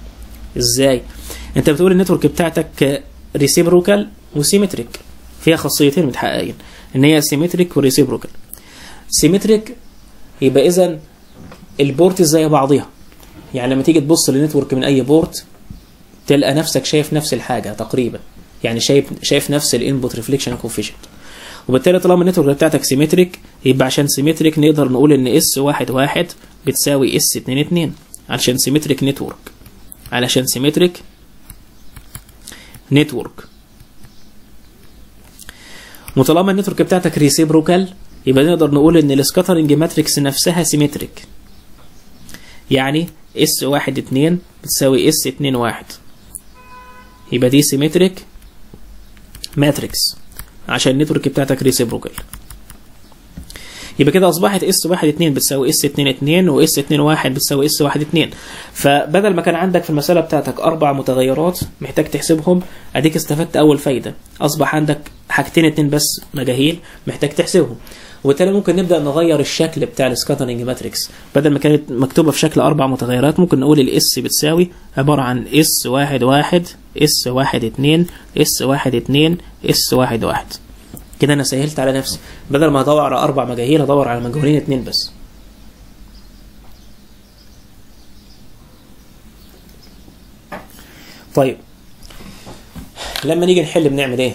ازاي انت بتقول النتورك بتاعتك ريسيبروكال وسيمتريك فيها خاصيتين متحققين ان هي سيمتريك وريسيبروكال سيمتريك يبقى اذا البورت زي بعضيها يعني لما تيجي تبص للنتورك من اي بورت تلقى نفسك شايف نفس الحاجه تقريبا يعني شايف شايف نفس الانبوت ريفليكشن كوفيشنت وبالتالي طالما النتورك بتاعتك سيمتريك يبقى عشان سيمتريك نقدر نقول ان اس واحد واحد بتساوي اس اتنين اتنين عشان سيمتريك نتورك علشان سيمتريك نتورك وطالما النتورك بتاعتك ريسيبروكال يبقى نقدر نقول ان السكاترنج ماتريكس نفسها سيمتريك يعني اس واحد اتنين بتساوي اس اتنين واحد يبقى دي سيمتريك ماتريكس عشان النتورك بتاعتك ريسيبروكال يبقى كده اصبحت اس واحد اتنين بتساوي اس اتنين اتنين واس اتنين واحد بتساوي اس واحد اتنين فبدل ما كان عندك في المسألة بتاعتك اربع متغيرات محتاج تحسبهم اديك استفدت اول فايدة اصبح عندك حاجتين اتنين بس مجاهيل محتاج تحسبهم وبالتالي ممكن نبدا نغير الشكل بتاع السكاترنج ماتريكس بدل ما كانت مكتوبه في شكل اربع متغيرات ممكن نقول الاس بتساوي عباره عن اس واحد واحد اس واحد اتنين اس واحد اتنين اس واحد واحد كده انا سهلت على نفسي بدل ما ادور على اربع مجاهيل ادور على مجهولين اتنين بس طيب لما نيجي نحل بنعمل ايه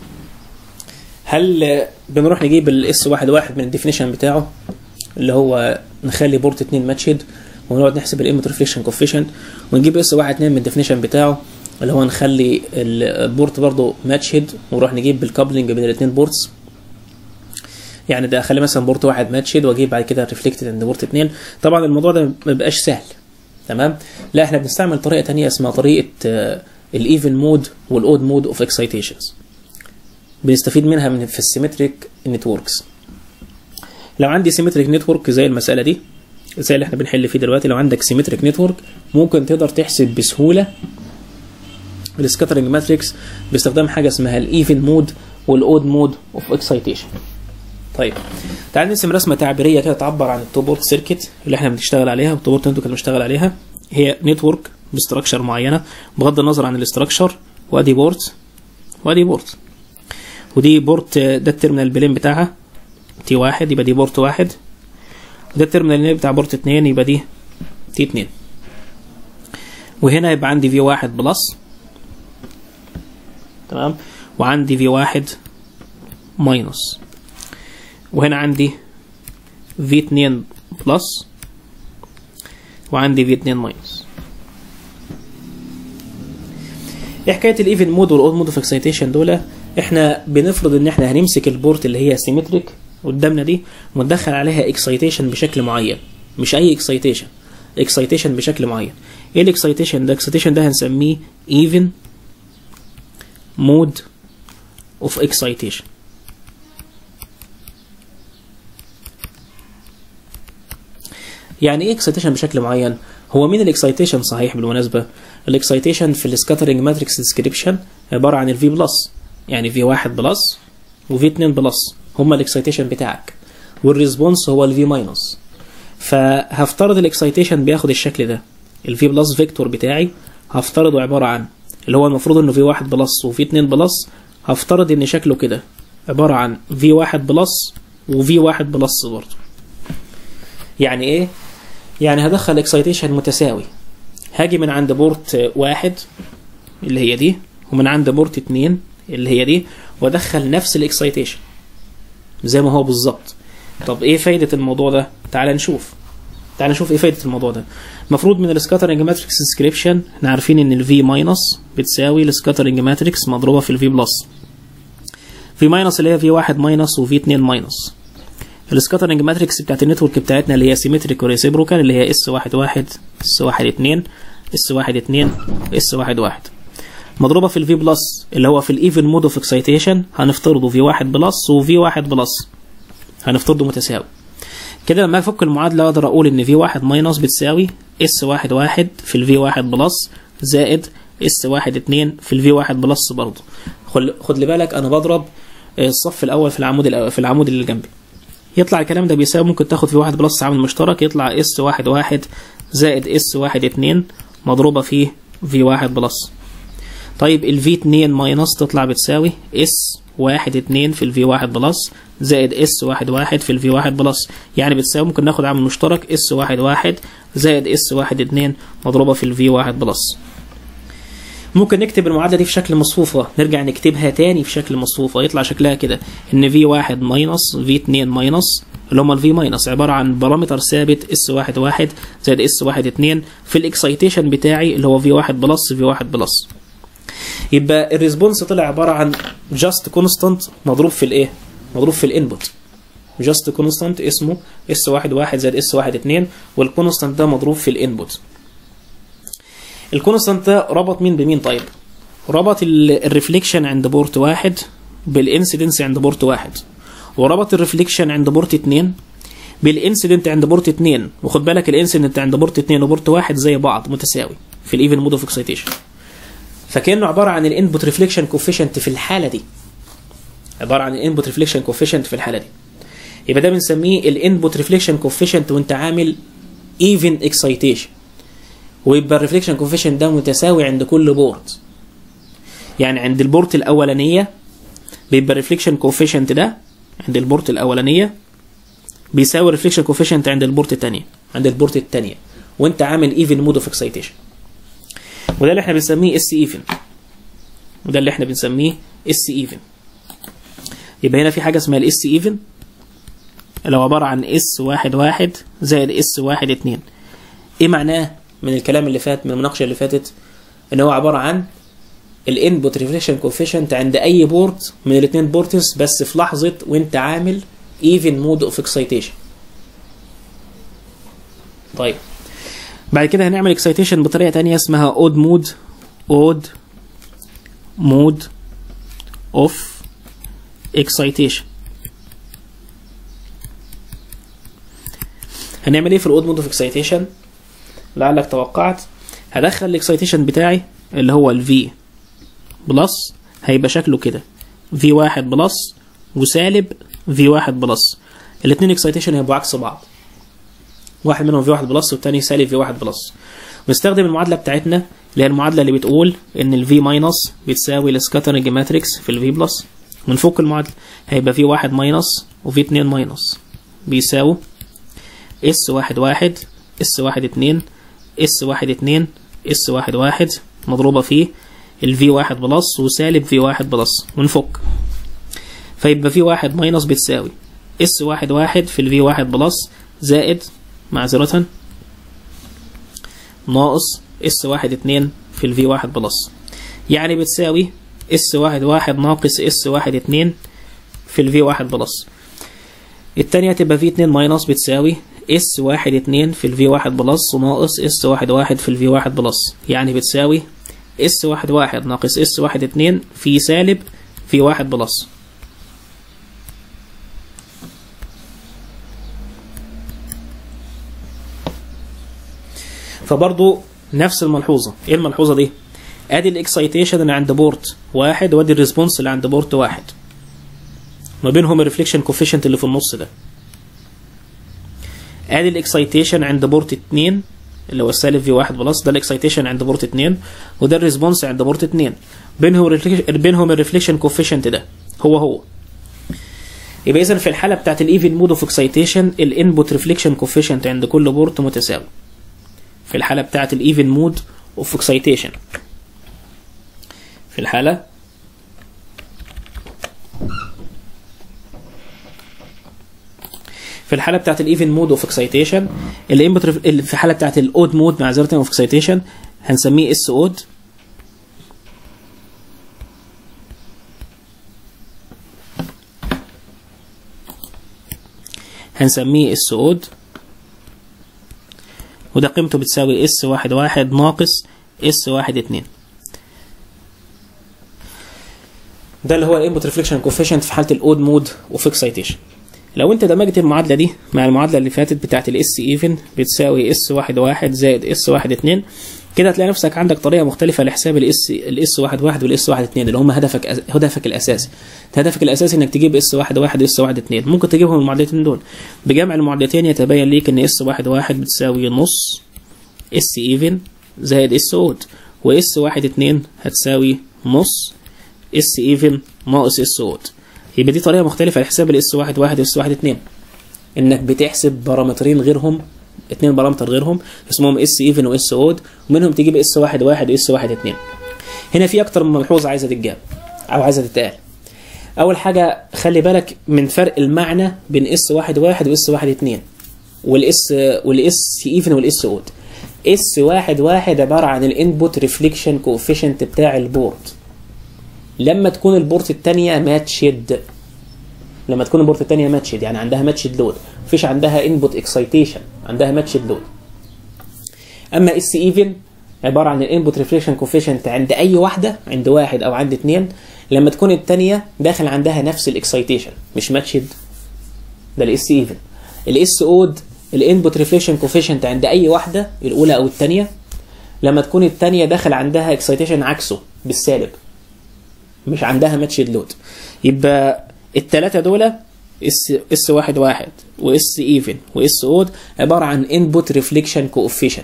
هل بنروح نجيب الاس واحد واحد من الديفينيشن بتاعه اللي هو نخلي بورت اتنين ماتشد ونقعد نحسب الانبوت ريفليكشن كوفيشنت ونجيب اس واحد اتنين من الديفينيشن بتاعه اللي هو نخلي البورت برضه ماتشد ونروح نجيب بالكابلنج بين الاثنين بورتس يعني ده اخلي مثلا بورت واحد ماتشد واجيب بعد كده ريفلكتد عند بورت اتنين طبعا الموضوع ده ما بيبقاش سهل تمام لا احنا بنستعمل طريقه تانية اسمها طريقه الايفن مود والاود مود اوف اكسايتيشنز بنستفيد منها من في السيمتريك نتوركس لو عندي سيمتريك نتورك زي المساله دي زي اللي احنا بنحل فيه دلوقتي لو عندك سيمتريك نتورك ممكن تقدر تحسب بسهوله السكاترنج ماتريكس باستخدام حاجه اسمها الايفن مود والاود مود اوف اكسايتيشن طيب تعال نرسم رسمه تعبيريه كده تعبر عن التو بورت سيركت اللي احنا بنشتغل عليها والتو بورت انتوا كنتوا بنشتغل عليها هي نتورك بستراكشر معينه بغض النظر عن الاستراكشر وادي بورت وادي بورت ودي بورت ده التيرمينال بلين بتاعها تي واحد يبقى دي بورت واحد وده التيرمينال بتاع بورت اتنين يبقى دي تي اتنين وهنا يبقى عندي في واحد بلس تمام وعندي في واحد ماينس وهنا عندي في اتنين بلس وعندي في اتنين ماينس ايه حكايه الايفن مود والاود مود اوف اكسايتيشن دول احنا بنفرض ان احنا هنمسك البورت اللي هي سيمتريك قدامنا دي وندخل عليها اكسايتيشن بشكل معين مش اي اكسايتيشن اكسايتيشن بشكل معين ايه الاكسايتيشن ده الاكسايتيشن ده هنسميه ايفن مود اوف اكسايتيشن يعني ايه اكسايتيشن بشكل معين هو مين الاكسايتيشن صحيح بالمناسبه الاكسايتيشن في السكاترنج ماتريكس ديسكريبشن عباره عن الفي بلس يعني في واحد بلس وفي 2 بلس هما الاكسايتيشن بتاعك والريسبونس هو الفي ماينس فهفترض الاكسايتيشن بياخد الشكل ده الفي بلس فيكتور بتاعي هفترضه عباره عن اللي هو المفروض انه في واحد بلس وفي 2 بلس هفترض ان شكله كده عباره عن في واحد بلس وفي واحد بلس برضه يعني ايه يعني هدخل اكسايتيشن متساوي هاجي من عند بورت واحد اللي هي دي ومن عند بورت اتنين اللي هي دي وادخل نفس الاكسايتيشن زي ما هو بالظبط طب ايه فايدة الموضوع ده تعال نشوف تعال نشوف ايه فايدة الموضوع ده المفروض من السكاترنج ماتريكس ديسكريبشن احنا عارفين ان الفي ماينس بتساوي السكاترنج ماتريكس مضروبة في الفي بلس في ماينس اللي هي في واحد ماينس وفي اتنين ماينس السكاترنج ماتريكس بتاعت النتورك بتاعتنا اللي هي سيمتريك وريسيبروكال اللي هي اس واحد واحد اس واحد اتنين اس واحد اتنين اس واحد واحد مضروبة في الفي بلس اللي هو في الايفن مود اوف اكسايتيشن هنفترضه في واحد بلس وفي واحد بلس هنفترضه متساوي كده لما افك المعادلة اقدر اقول ان في واحد ماينس بتساوي اس واحد واحد في الفي واحد بلس زائد اس واحد اتنين في الفي واحد بلس برضه خد لي بالك انا بضرب الصف الاول في العمود الأول في العمود اللي جنبي يطلع الكلام ده بيساوي ممكن تاخد في واحد بلس عامل مشترك يطلع اس واحد واحد زائد اس واحد اتنين مضروبة في في واحد بلس طيب ال في اتنين ماينس تطلع بتساوي اس واحد اتنين في ال في واحد بلس زائد اس واحد واحد في ال في واحد بلس يعني بتساوي ممكن ناخد عامل مشترك اس واحد واحد زائد اس واحد اتنين مضروبة في ال في واحد بلس ممكن نكتب المعادلة دي في شكل مصفوفة نرجع نكتبها تاني في شكل مصفوفة يطلع شكلها كده ان في واحد ماينس في اتنين ماينس اللي هما الفي ماينس عبارة عن بارامتر ثابت اس واحد واحد زائد اس واحد اتنين في الاكسايتيشن بتاعي اللي هو في واحد بلس في واحد بلس يبقى الريسبونس طلع عبارة عن جاست كونستانت مضروب في الايه؟ مضروب في الانبوت جاست كونستانت اسمه اس واحد واحد زائد اس واحد اتنين والكونستانت ده مضروب في الانبوت الكونستانت ده ربط مين بمين طيب ربط الريفليكشن عند بورت واحد بالانسيدنس عند بورت واحد وربط الريفليكشن عند بورت اتنين بالانسيدنت عند بورت اتنين وخد بالك الانسيدنت عند بورت اتنين وبورت واحد زي بعض متساوي في الايفن مود اوف اكسيتيشن فكانه عباره عن الانبوت ريفليكشن كوفيشنت في الحاله دي عباره عن الانبوت ريفليكشن كوفيشنت في الحاله دي يبقى ده بنسميه الانبوت ريفليكشن كوفيشنت وانت عامل ايفن اكسيتيشن ويبقى الريفليكشن كوفيشنت ده متساوي عند كل بورت يعني عند البورت الاولانيه بيبقى الريفليكشن كوفيشنت ده عند البورت الاولانيه بيساوي الريفليكشن كوفيشنت عند البورت الثانيه عند البورت الثانيه وانت عامل ايفن مود اوف اكسيتيشن وده اللي احنا بنسميه اس ايفن وده اللي احنا بنسميه اس ايفن يبقى هنا في حاجه اسمها الاس ايفن اللي هو عباره عن اس واحد واحد زائد اس واحد اتنين ايه معناه من الكلام اللي فات من المناقشه اللي فاتت ان هو عباره عن الانبوت ريفليكشن كوفيشنت عند اي بورت من الاثنين بورتس بس في لحظه وانت عامل ايفن مود اوف اكسايتيشن طيب بعد كده هنعمل اكسايتيشن بطريقه تانية اسمها اود مود اود مود اوف اكسايتيشن هنعمل ايه في الاود مود اوف اكسايتيشن لعلك توقعت هدخل الاكسايتيشن بتاعي اللي هو الفي بلس هيبقى شكله كده في واحد بلس وسالب في واحد بلس الاثنين اكسايتيشن هيبقوا عكس بعض واحد منهم في واحد بلس والتاني سالب في واحد بلس ونستخدم المعادله بتاعتنا اللي هي المعادله اللي بتقول ان الفي ماينس بتساوي السكاترنج ماتريكس في الفي بلس ونفك المعادله هيبقى في واحد ماينس وفي اتنين ماينس بيساوي اس واحد واحد اس واحد اتنين اس واحد اتنين اس واحد واحد مضروبة في الفي واحد بلس وسالب في واحد بلس ونفك فيبقى في واحد ماينس بتساوي اس واحد واحد في الفي واحد بلس زائد معذرة ناقص اس واحد اتنين في الفي واحد بلس يعني بتساوي اس واحد واحد ناقص اس واحد اتنين في الفي واحد بلس التانية تبقى في اتنين ماينس بتساوي اس واحد اتنين في الفي واحد بلس وناقص اس واحد واحد في الفي واحد بلس يعني بتساوي اس واحد واحد ناقص اس واحد اتنين في سالب في واحد بلس فبرضو نفس الملحوظة ايه الملحوظة دي ادي الاكسايتيشن اللي عند بورت واحد وادي الريسبونس اللي عند بورت واحد ما بينهم الريفليكشن كوفيشنت اللي في النص ده ادي الاكسايتيشن عند بورت 2 اللي هو السالب في 1 بلس ده الاكسايتيشن عند بورت 2 وده الريسبونس عند بورت 2 بينهم الريفليكشن بينهم الريفليكشن كوفيشنت ده هو هو يبقى اذا في الحاله بتاعت الايفن مود اوف اكسايتيشن الانبوت ريفليكشن كوفيشنت عند كل بورت متساوي في الحاله بتاعت الايفن مود اوف اكسايتيشن في الحاله في الحاله بتاعت الايفن مود اوف اكسايتيشن الانبوت في الحاله بتاعت الاود مود معذره اوف اكسايتيشن هنسميه اس اود هنسميه اس اود وده قيمته بتساوي اس واحد واحد ناقص اس واحد اتنين ده اللي هو الانبوت ريفليكشن كوفيشنت في حاله الاود مود اوف اكسايتيشن لو انت دمجت المعادله دي مع المعادله اللي فاتت بتاعت الاس ايفن بتساوي اس واحد واحد زائد اس واحد اتنين كده هتلاقي نفسك عندك طريقه مختلفه لحساب الاس الاس واحد واحد والاس واحد اتنين اللي هم هدفك هدفك الاساسي هدفك الاساسي انك تجيب اس واحد واحد واس واحد اتنين ممكن تجيبهم المعادلتين دول بجمع المعادلتين يتبين ليك ان اس واحد واحد بتساوي نص اس ايفن زائد اس اود واس واحد اتنين هتساوي نص اس ايفن ناقص اس اود يبقى دي طريقه مختلفه لحساب الاس واحد واحد واس واحد اتنين انك بتحسب بارامترين غيرهم اتنين بارامتر غيرهم اسمهم اس ايفن واس اود ومنهم تجيب اس واحد واحد واس واحد اتنين هنا في اكتر من ملحوظه عايزه تتجاب او عايزه تتقال اول حاجه خلي بالك من فرق المعنى بين اس واحد واحد واس واحد اتنين والاس والاس ايفن والاس اود اس واحد واحد عباره عن الانبوت ريفليكشن كوفيشنت بتاع البورت لما تكون البورت الثانيه ماتشد لما تكون البورت الثانيه ماتشد يعني عندها ماتشد لود مفيش عندها انبوت اكسايتيشن عندها ماتشد لود اما اس ايفن عباره عن الانبوت ريفليكشن كوفيشنت عند اي واحده عند واحد او عند اثنين لما تكون الثانيه داخل عندها نفس الاكسايتيشن مش ماتشد ده الاس ايفن الاس اود الانبوت ريفليكشن كوفيشنت عند اي واحده الاولى او الثانيه لما تكون الثانيه داخل عندها اكسايتيشن عكسه بالسالب مش عندها ماتشد لود يبقى الثلاثه دول اس اس واحد واحد واس ايفن واس اود عباره عن انبوت ريفليكشن كوفيشنت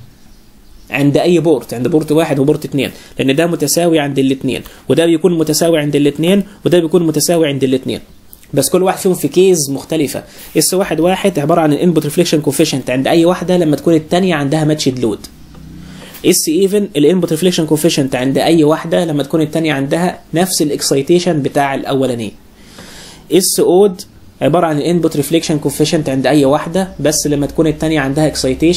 عند اي بورت عند بورت واحد وبورت اثنين لان ده متساوي عند الاثنين وده بيكون متساوي عند الاثنين وده بيكون متساوي عند الاثنين بس كل واحد فيهم في كيز مختلفه اس واحد واحد عباره عن الانبوت ريفليكشن كوفيشنت عند اي واحده لما تكون الثانيه عندها ماتشد لود اس ايفن الانبوت ريفليكشن كوفيشنت عند اي واحده لما تكون الثانيه عندها نفس الاكسايتيشن بتاع الاولانيه اس اود عباره عن الانبوت ريفليكشن كوفيشنت عند اي واحده بس لما تكون الثانيه عندها اكسايتيشن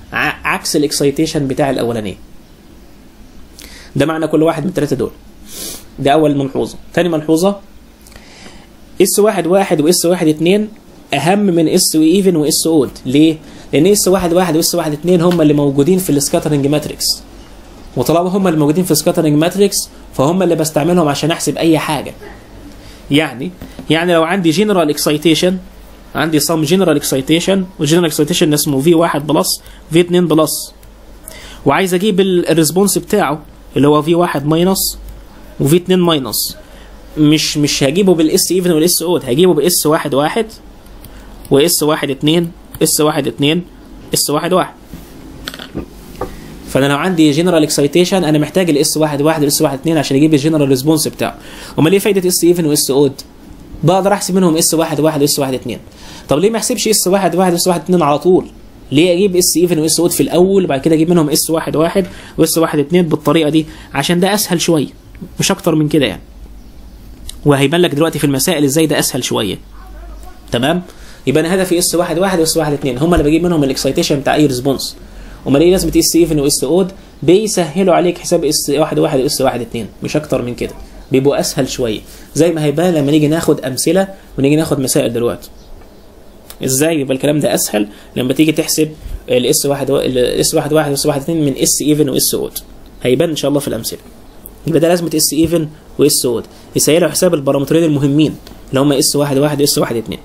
ع- عكس الاكسايتيشن بتاع الاولانيه ده معنى كل واحد من الثلاثه دول ده اول ملحوظه ثاني ملحوظه اس واحد واحد واس واحد اتنين اهم من اس وايفن واس اود ليه؟ لان اس واحد واحد واس واحد اتنين هم اللي موجودين في السكاترنج ماتريكس وطالما هم اللي موجودين في السكاترنج ماتريكس فهم اللي بستعملهم عشان احسب اي حاجه يعني يعني لو عندي جنرال اكسايتيشن عندي سم جنرال اكسايتيشن والجنرال اكسايتيشن اسمه في 1 بلس في 2 بلس وعايز اجيب ال- الريسبونس بتاعه اللي هو في 1 ماينس وفي 2 ماينس مش مش هجيبه بالاس ايفن والاس اود هجيبه باس 1 1 واس 1 2 اس 1 2 اس 1 1 فانا لو عندي جنرال اكسايتيشن انا محتاج الاس 1 1 والاس 1 2 عشان اجيب الجنرال ريسبونس بتاعه امال ايه فايده اس ايفن واس اود بقدر احسب منهم اس 1 1 واس 1 2 طب ليه ما احسبش اس 1 1 واس 1 2 على طول ليه اجيب اس ايفن واس اود في الاول وبعد كده اجيب منهم اس 1 1 واس 1 2 بالطريقه دي عشان ده اسهل شويه مش اكتر من كده يعني وهيبان لك دلوقتي في المسائل ازاي ده اسهل شويه تمام يبقى انا هدفي اس 1 1 واس 1 2 هم اللي بجيب منهم الاكسايتيشن بتاع اي ريسبونس امال ايه لازمه اس ايفن واس اود بيسهلوا عليك حساب اس 1 1 واس 1 2 مش اكتر من كده بيبقوا اسهل شويه زي ما هيبان لما نيجي ناخد امثله ونيجي ناخد مسائل دلوقتي ازاي يبقى الكلام ده اسهل لما تيجي تحسب الاس 1 الاس 1 1 واس 1 2 من اس ايفن واس اود هيبان ان شاء الله في الامثله يبقى ده لازمه اس ايفن واس اود يسهلوا حساب البارامترين المهمين اللي هم اس 1 1 واس 1 2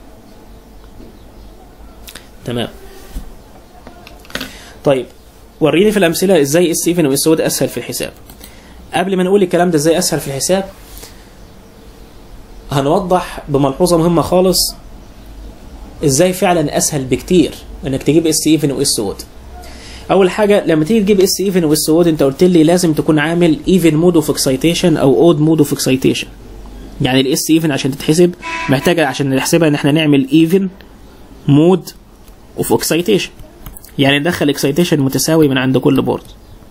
تمام طيب وريني في الامثله ازاي اس ايفن واس اود اسهل في الحساب قبل ما نقول الكلام ده ازاي اسهل في الحساب هنوضح بملحوظه مهمه خالص ازاي فعلا اسهل بكتير انك تجيب اس ايفن واس اود اول حاجه لما تيجي تجيب اس ايفن واس اود انت قلت لي لازم تكون عامل ايفن مود اوف اكسايتيشن او اود مود اوف اكسايتيشن يعني الاس ايفن عشان تتحسب محتاجه عشان نحسبها ان احنا نعمل ايفن مود اوف اكسايتيشن يعني ندخل اكسايتيشن متساوي من عند كل بورد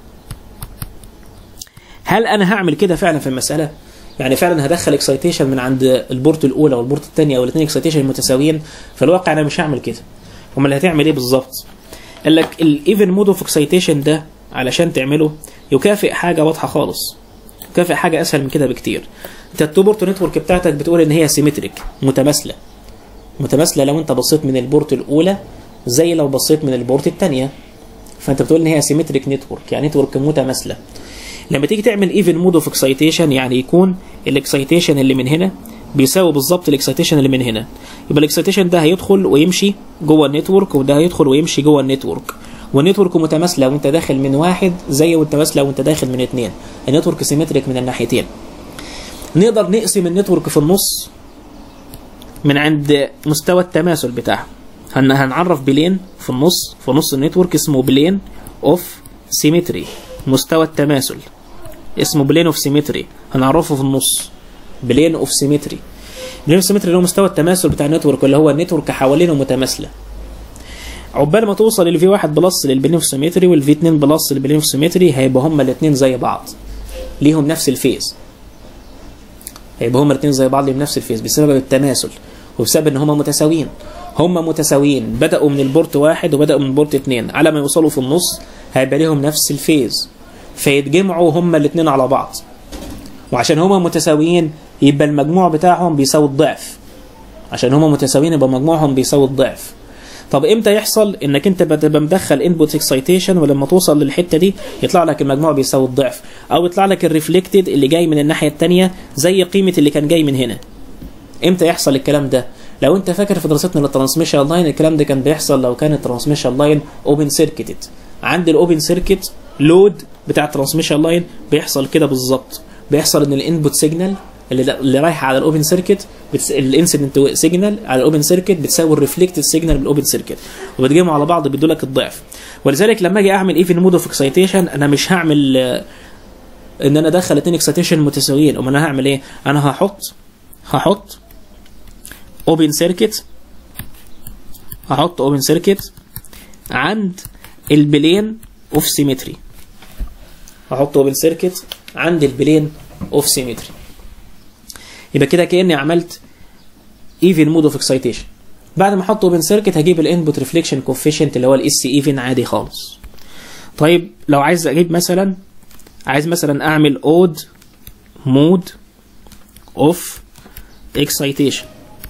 هل انا هعمل كده فعلا في المساله يعني فعلا هدخل اكسايتيشن من عند البورت الاولى والبورت الثانيه او الاثنين اكسايتيشن متساويين في الواقع انا مش هعمل كده امال هتعمل ايه بالظبط قال لك الايفن مود اوف اكسايتيشن ده علشان تعمله يكافئ حاجه واضحه خالص يكافئ حاجه اسهل من كده بكتير انت التو بورت نتورك بتاعتك بتقول ان هي سيمتريك متماثله متماثله لو انت بصيت من البورت الاولى زي لو بصيت من البورت الثانيه فانت بتقول ان هي سيمتريك نتورك يعني نتورك متماثله لما تيجي تعمل ايفن مود اوف اكسايتيشن يعني يكون الاكسايتيشن اللي من هنا بيساوي بالظبط الاكسايتيشن اللي من هنا يبقى الاكسايتيشن ده هيدخل ويمشي جوه النتورك وده هيدخل ويمشي جوه النتورك والنتورك متماثله وانت داخل من واحد زي وانت متماثله وانت داخل من اثنين النتورك سيمتريك من الناحيتين نقدر نقسم النتورك في النص من عند مستوى التماثل بتاعها هن هنعرف بلين في النص في نص النتورك اسمه بلين اوف سيمتري مستوى التماثل اسمه بلين اوف سيمتري هنعرفه في النص بلين اوف سيمتري بلين اوف سيمتري اللي هو مستوى التماثل بتاع النتورك اللي هو النتورك حوالينه متماثله عقبال ما توصل للفي 1 بلس للبلين اوف سيمتري والفي 2 بلس للبلين اوف سيمتري هيبقى هما الاثنين زي بعض ليهم نفس الفيز هيبقى هما الاثنين زي بعض ليهم نفس الفيز بسبب التماثل وبسبب ان هما متساويين هما متساويين بدأوا من البورت واحد وبدأوا من البورت اتنين على ما يوصلوا في النص هيبقى ليهم نفس الفيز فيتجمعوا هما الاثنين على بعض وعشان هما متساويين يبقى المجموع بتاعهم بيساوي الضعف عشان هما متساويين يبقى مجموعهم بيساوي الضعف طب امتى يحصل انك انت بتبقى مدخل انبوت اكسايتيشن ولما توصل للحته دي يطلع لك المجموع بيساوي الضعف او يطلع لك الريفلكتد اللي جاي من الناحيه الثانيه زي قيمه اللي كان جاي من هنا امتى يحصل الكلام ده لو انت فاكر في دراستنا للترانسميشن لاين الكلام ده كان بيحصل لو كان الترانسميشن لاين اوبن سيركتد عند الاوبن سيركت لود بتاع الترانسميشن لاين بيحصل كده بالظبط بيحصل ان الانبوت سيجنال اللي, اللي رايحه على الاوبن سيركت بتس... الانسيدنت سيجنال على الاوبن سيركت بتساوي الريفلكتد سيجنال بالاوبن سيركت وبتجمعوا على بعض بيدوا لك الضعف ولذلك لما اجي اعمل ايفن مود اوف اكسايتيشن انا مش هعمل آه، ان انا ادخل اتنين اكسايتيشن متساويين امال انا هعمل ايه انا هحط هحط اوبن سيركت هحط اوبن سيركت عند البلين اوف سيمتري هحط اوبن سيركت عند البلين اوف سيمتري يبقى كده كاني عملت ايفن مود اوف اكسايتيشن بعد ما احط اوبن سيركت هجيب الانبوت ريفليكشن كوفيشنت اللي هو الاس ايفن عادي خالص طيب لو عايز اجيب مثلا عايز مثلا اعمل اود مود اوف اكسايتيشن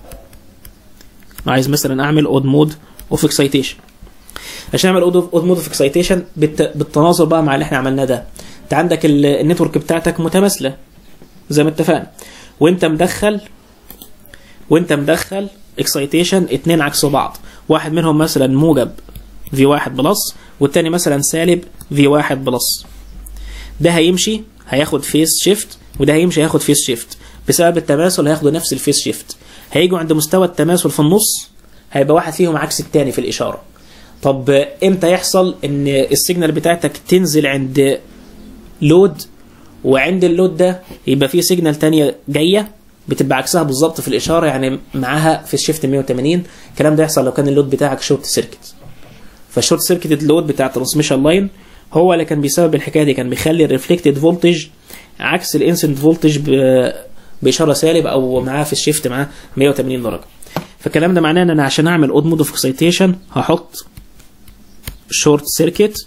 عايز مثلا اعمل اود مود اوف اكسايتيشن عشان اعمل اود مود اوف اكسايتيشن بالتناظر بقى مع اللي احنا عملناه ده انت عندك ال- النتورك بتاعتك متماثله زي ما اتفقنا وانت مدخل وانت مدخل اكسايتيشن اتنين عكس بعض واحد منهم مثلا موجب في واحد بلس والتاني مثلا سالب في واحد بلس ده هيمشي هياخد فيس شيفت وده هيمشي هياخد فيس شيفت بسبب التماثل هياخدوا نفس الفيس شيفت هيجوا عند مستوى التماثل في النص هيبقى واحد فيهم عكس التاني في الإشارة طب امتى يحصل ان السيجنال بتاعتك تنزل عند لود وعند اللود ده يبقى في سيجنال تانية جاية بتبقى عكسها بالظبط في الإشارة يعني معاها في الشيفت 180 الكلام ده يحصل لو كان اللود بتاعك شورت سيركت فالشورت سيركت لود بتاع الترانسميشن لاين هو اللي كان بيسبب الحكايه دي كان بيخلي الريفلكتد فولتج عكس الانسنت فولتج باشاره سالب او معاه في الشيفت معاه 180 درجه فالكلام ده معناه ان انا عشان اعمل اود مود اوف اكسايتيشن هحط شورت سيركت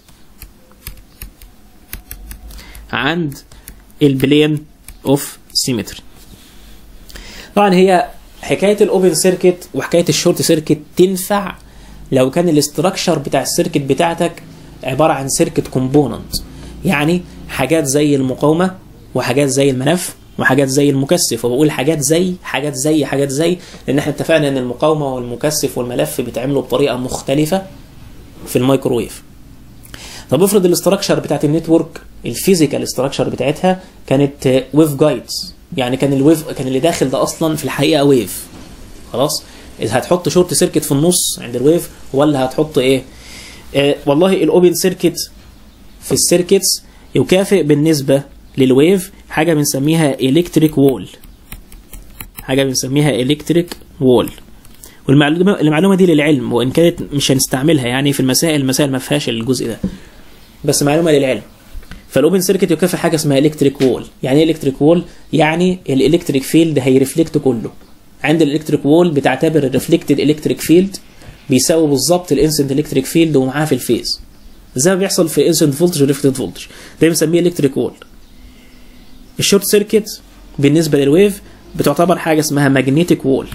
عند البلين اوف سيمتري طبعا هي حكايه الاوبن سيركت وحكايه الشورت سيركت تنفع لو كان الاستراكشر بتاع السيركت بتاعتك عباره عن سيركت كومبوننت يعني حاجات زي المقاومه وحاجات زي الملف وحاجات زي المكثف وبقول حاجات زي حاجات زي حاجات زي لان احنا اتفقنا ان المقاومه والمكثف والملف بيتعملوا بطريقه مختلفه في الميكروويف طب افرض الاستراكشر بتاعت النتورك الفيزيكال استراكشر بتاعتها كانت ويف جايدز يعني كان الويف كان اللي داخل ده اصلا في الحقيقه ويف خلاص اذا هتحط شورت سيركت في النص عند الويف ولا هتحط ايه آه والله الاوبن سيركت في السيركتس يكافئ بالنسبه للويف حاجه بنسميها الكتريك وول حاجه بنسميها الكتريك وول والمعلومه المعلومه دي للعلم وان كانت مش هنستعملها يعني في المسائل المسائل ما فيهاش الجزء ده بس معلومه للعلم فالاوبن سيركت يكافئ حاجه اسمها الكتريك وول يعني ايه الكتريك وول يعني الالكتريك فيلد هيرفلكت كله عند الالكتريك وول بتعتبر الريفلكتد الكتريك فيلد بيساوي بالظبط الانسنت الكتريك فيلد ومعاه في الفيز زي ما بيحصل في انسنت فولتج وريفلكتد فولتج ده بنسميه الكتريك وول الشورت سيركت بالنسبه للويف بتعتبر حاجه اسمها ماجنتيك وول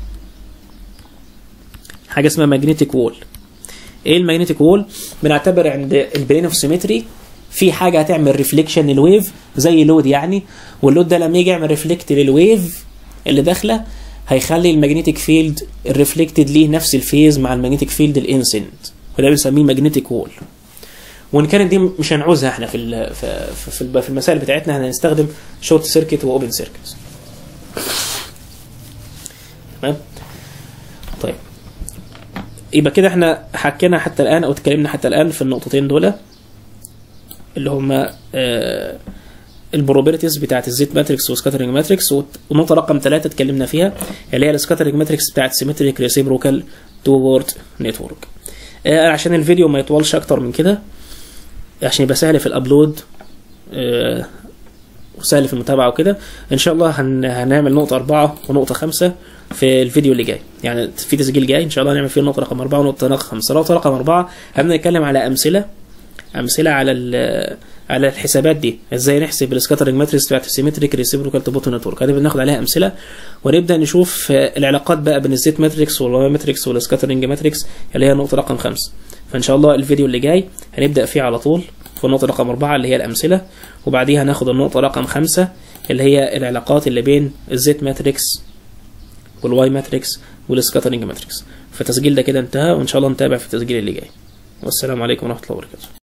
حاجه اسمها ماجنتيك وول ايه الماجنتيك وول بنعتبر عند البلين اوف سيمتري في حاجه هتعمل ريفليكشن للويف زي لود يعني واللود ده لما يجي يعمل ريفلكت للويف اللي داخله هيخلي الماجنتيك فيلد الريفلكتد ليه نفس الفيز مع الماجنتيك فيلد الانسنت وده بنسميه ماجنتيك وول وان كانت دي مش هنعوزها احنا في ال في في, في المسائل بتاعتنا احنا هنستخدم شورت سيركت واوبن سيركت تمام طيب يبقى كده احنا حكينا حتى الان او اتكلمنا حتى الان في النقطتين دول اللي هما آه البروبرتيز بتاعت الزيت ماتريكس وسكاترنج ماتريكس ونقطه رقم ثلاثة اتكلمنا فيها اللي هي السكاترنج ماتريكس بتاعت سيمتريك ريسيبروكال تو وورد نتورك آه عشان الفيديو ما يطولش اكتر من كده عشان يبقى سهل في الابلود آه وسهل في المتابعه وكده ان شاء الله هن... هنعمل نقطه أربعة ونقطه خمسة في الفيديو اللي جاي يعني في تسجيل جاي ان شاء الله هنعمل فيه النقطه رقم أربعة ونقطه رقم خمسة نقطه رقم أربعة هنبدا نتكلم على امثله امثله على على الحسابات دي ازاي نحسب السكاترنج ماتريكس بتاعت السيمتريك ريسيبروكال تو نتورك هنبدا ناخد عليها امثله ونبدا نشوف العلاقات بقى بين الزيت ماتريكس والواي ماتريكس والسكاترنج ماتريكس اللي هي نقطه رقم خمسة فان شاء الله الفيديو اللي جاي هنبدا فيه على طول في النقطه رقم أربعة اللي هي الامثله وبعديها هناخد النقطه رقم خمسة اللي هي العلاقات اللي بين الزيت ماتريكس والواي ماتريكس والسكاترنج ماتريكس فالتسجيل ده كده انتهى وان شاء الله نتابع في التسجيل اللي جاي والسلام عليكم ورحمه الله وبركاته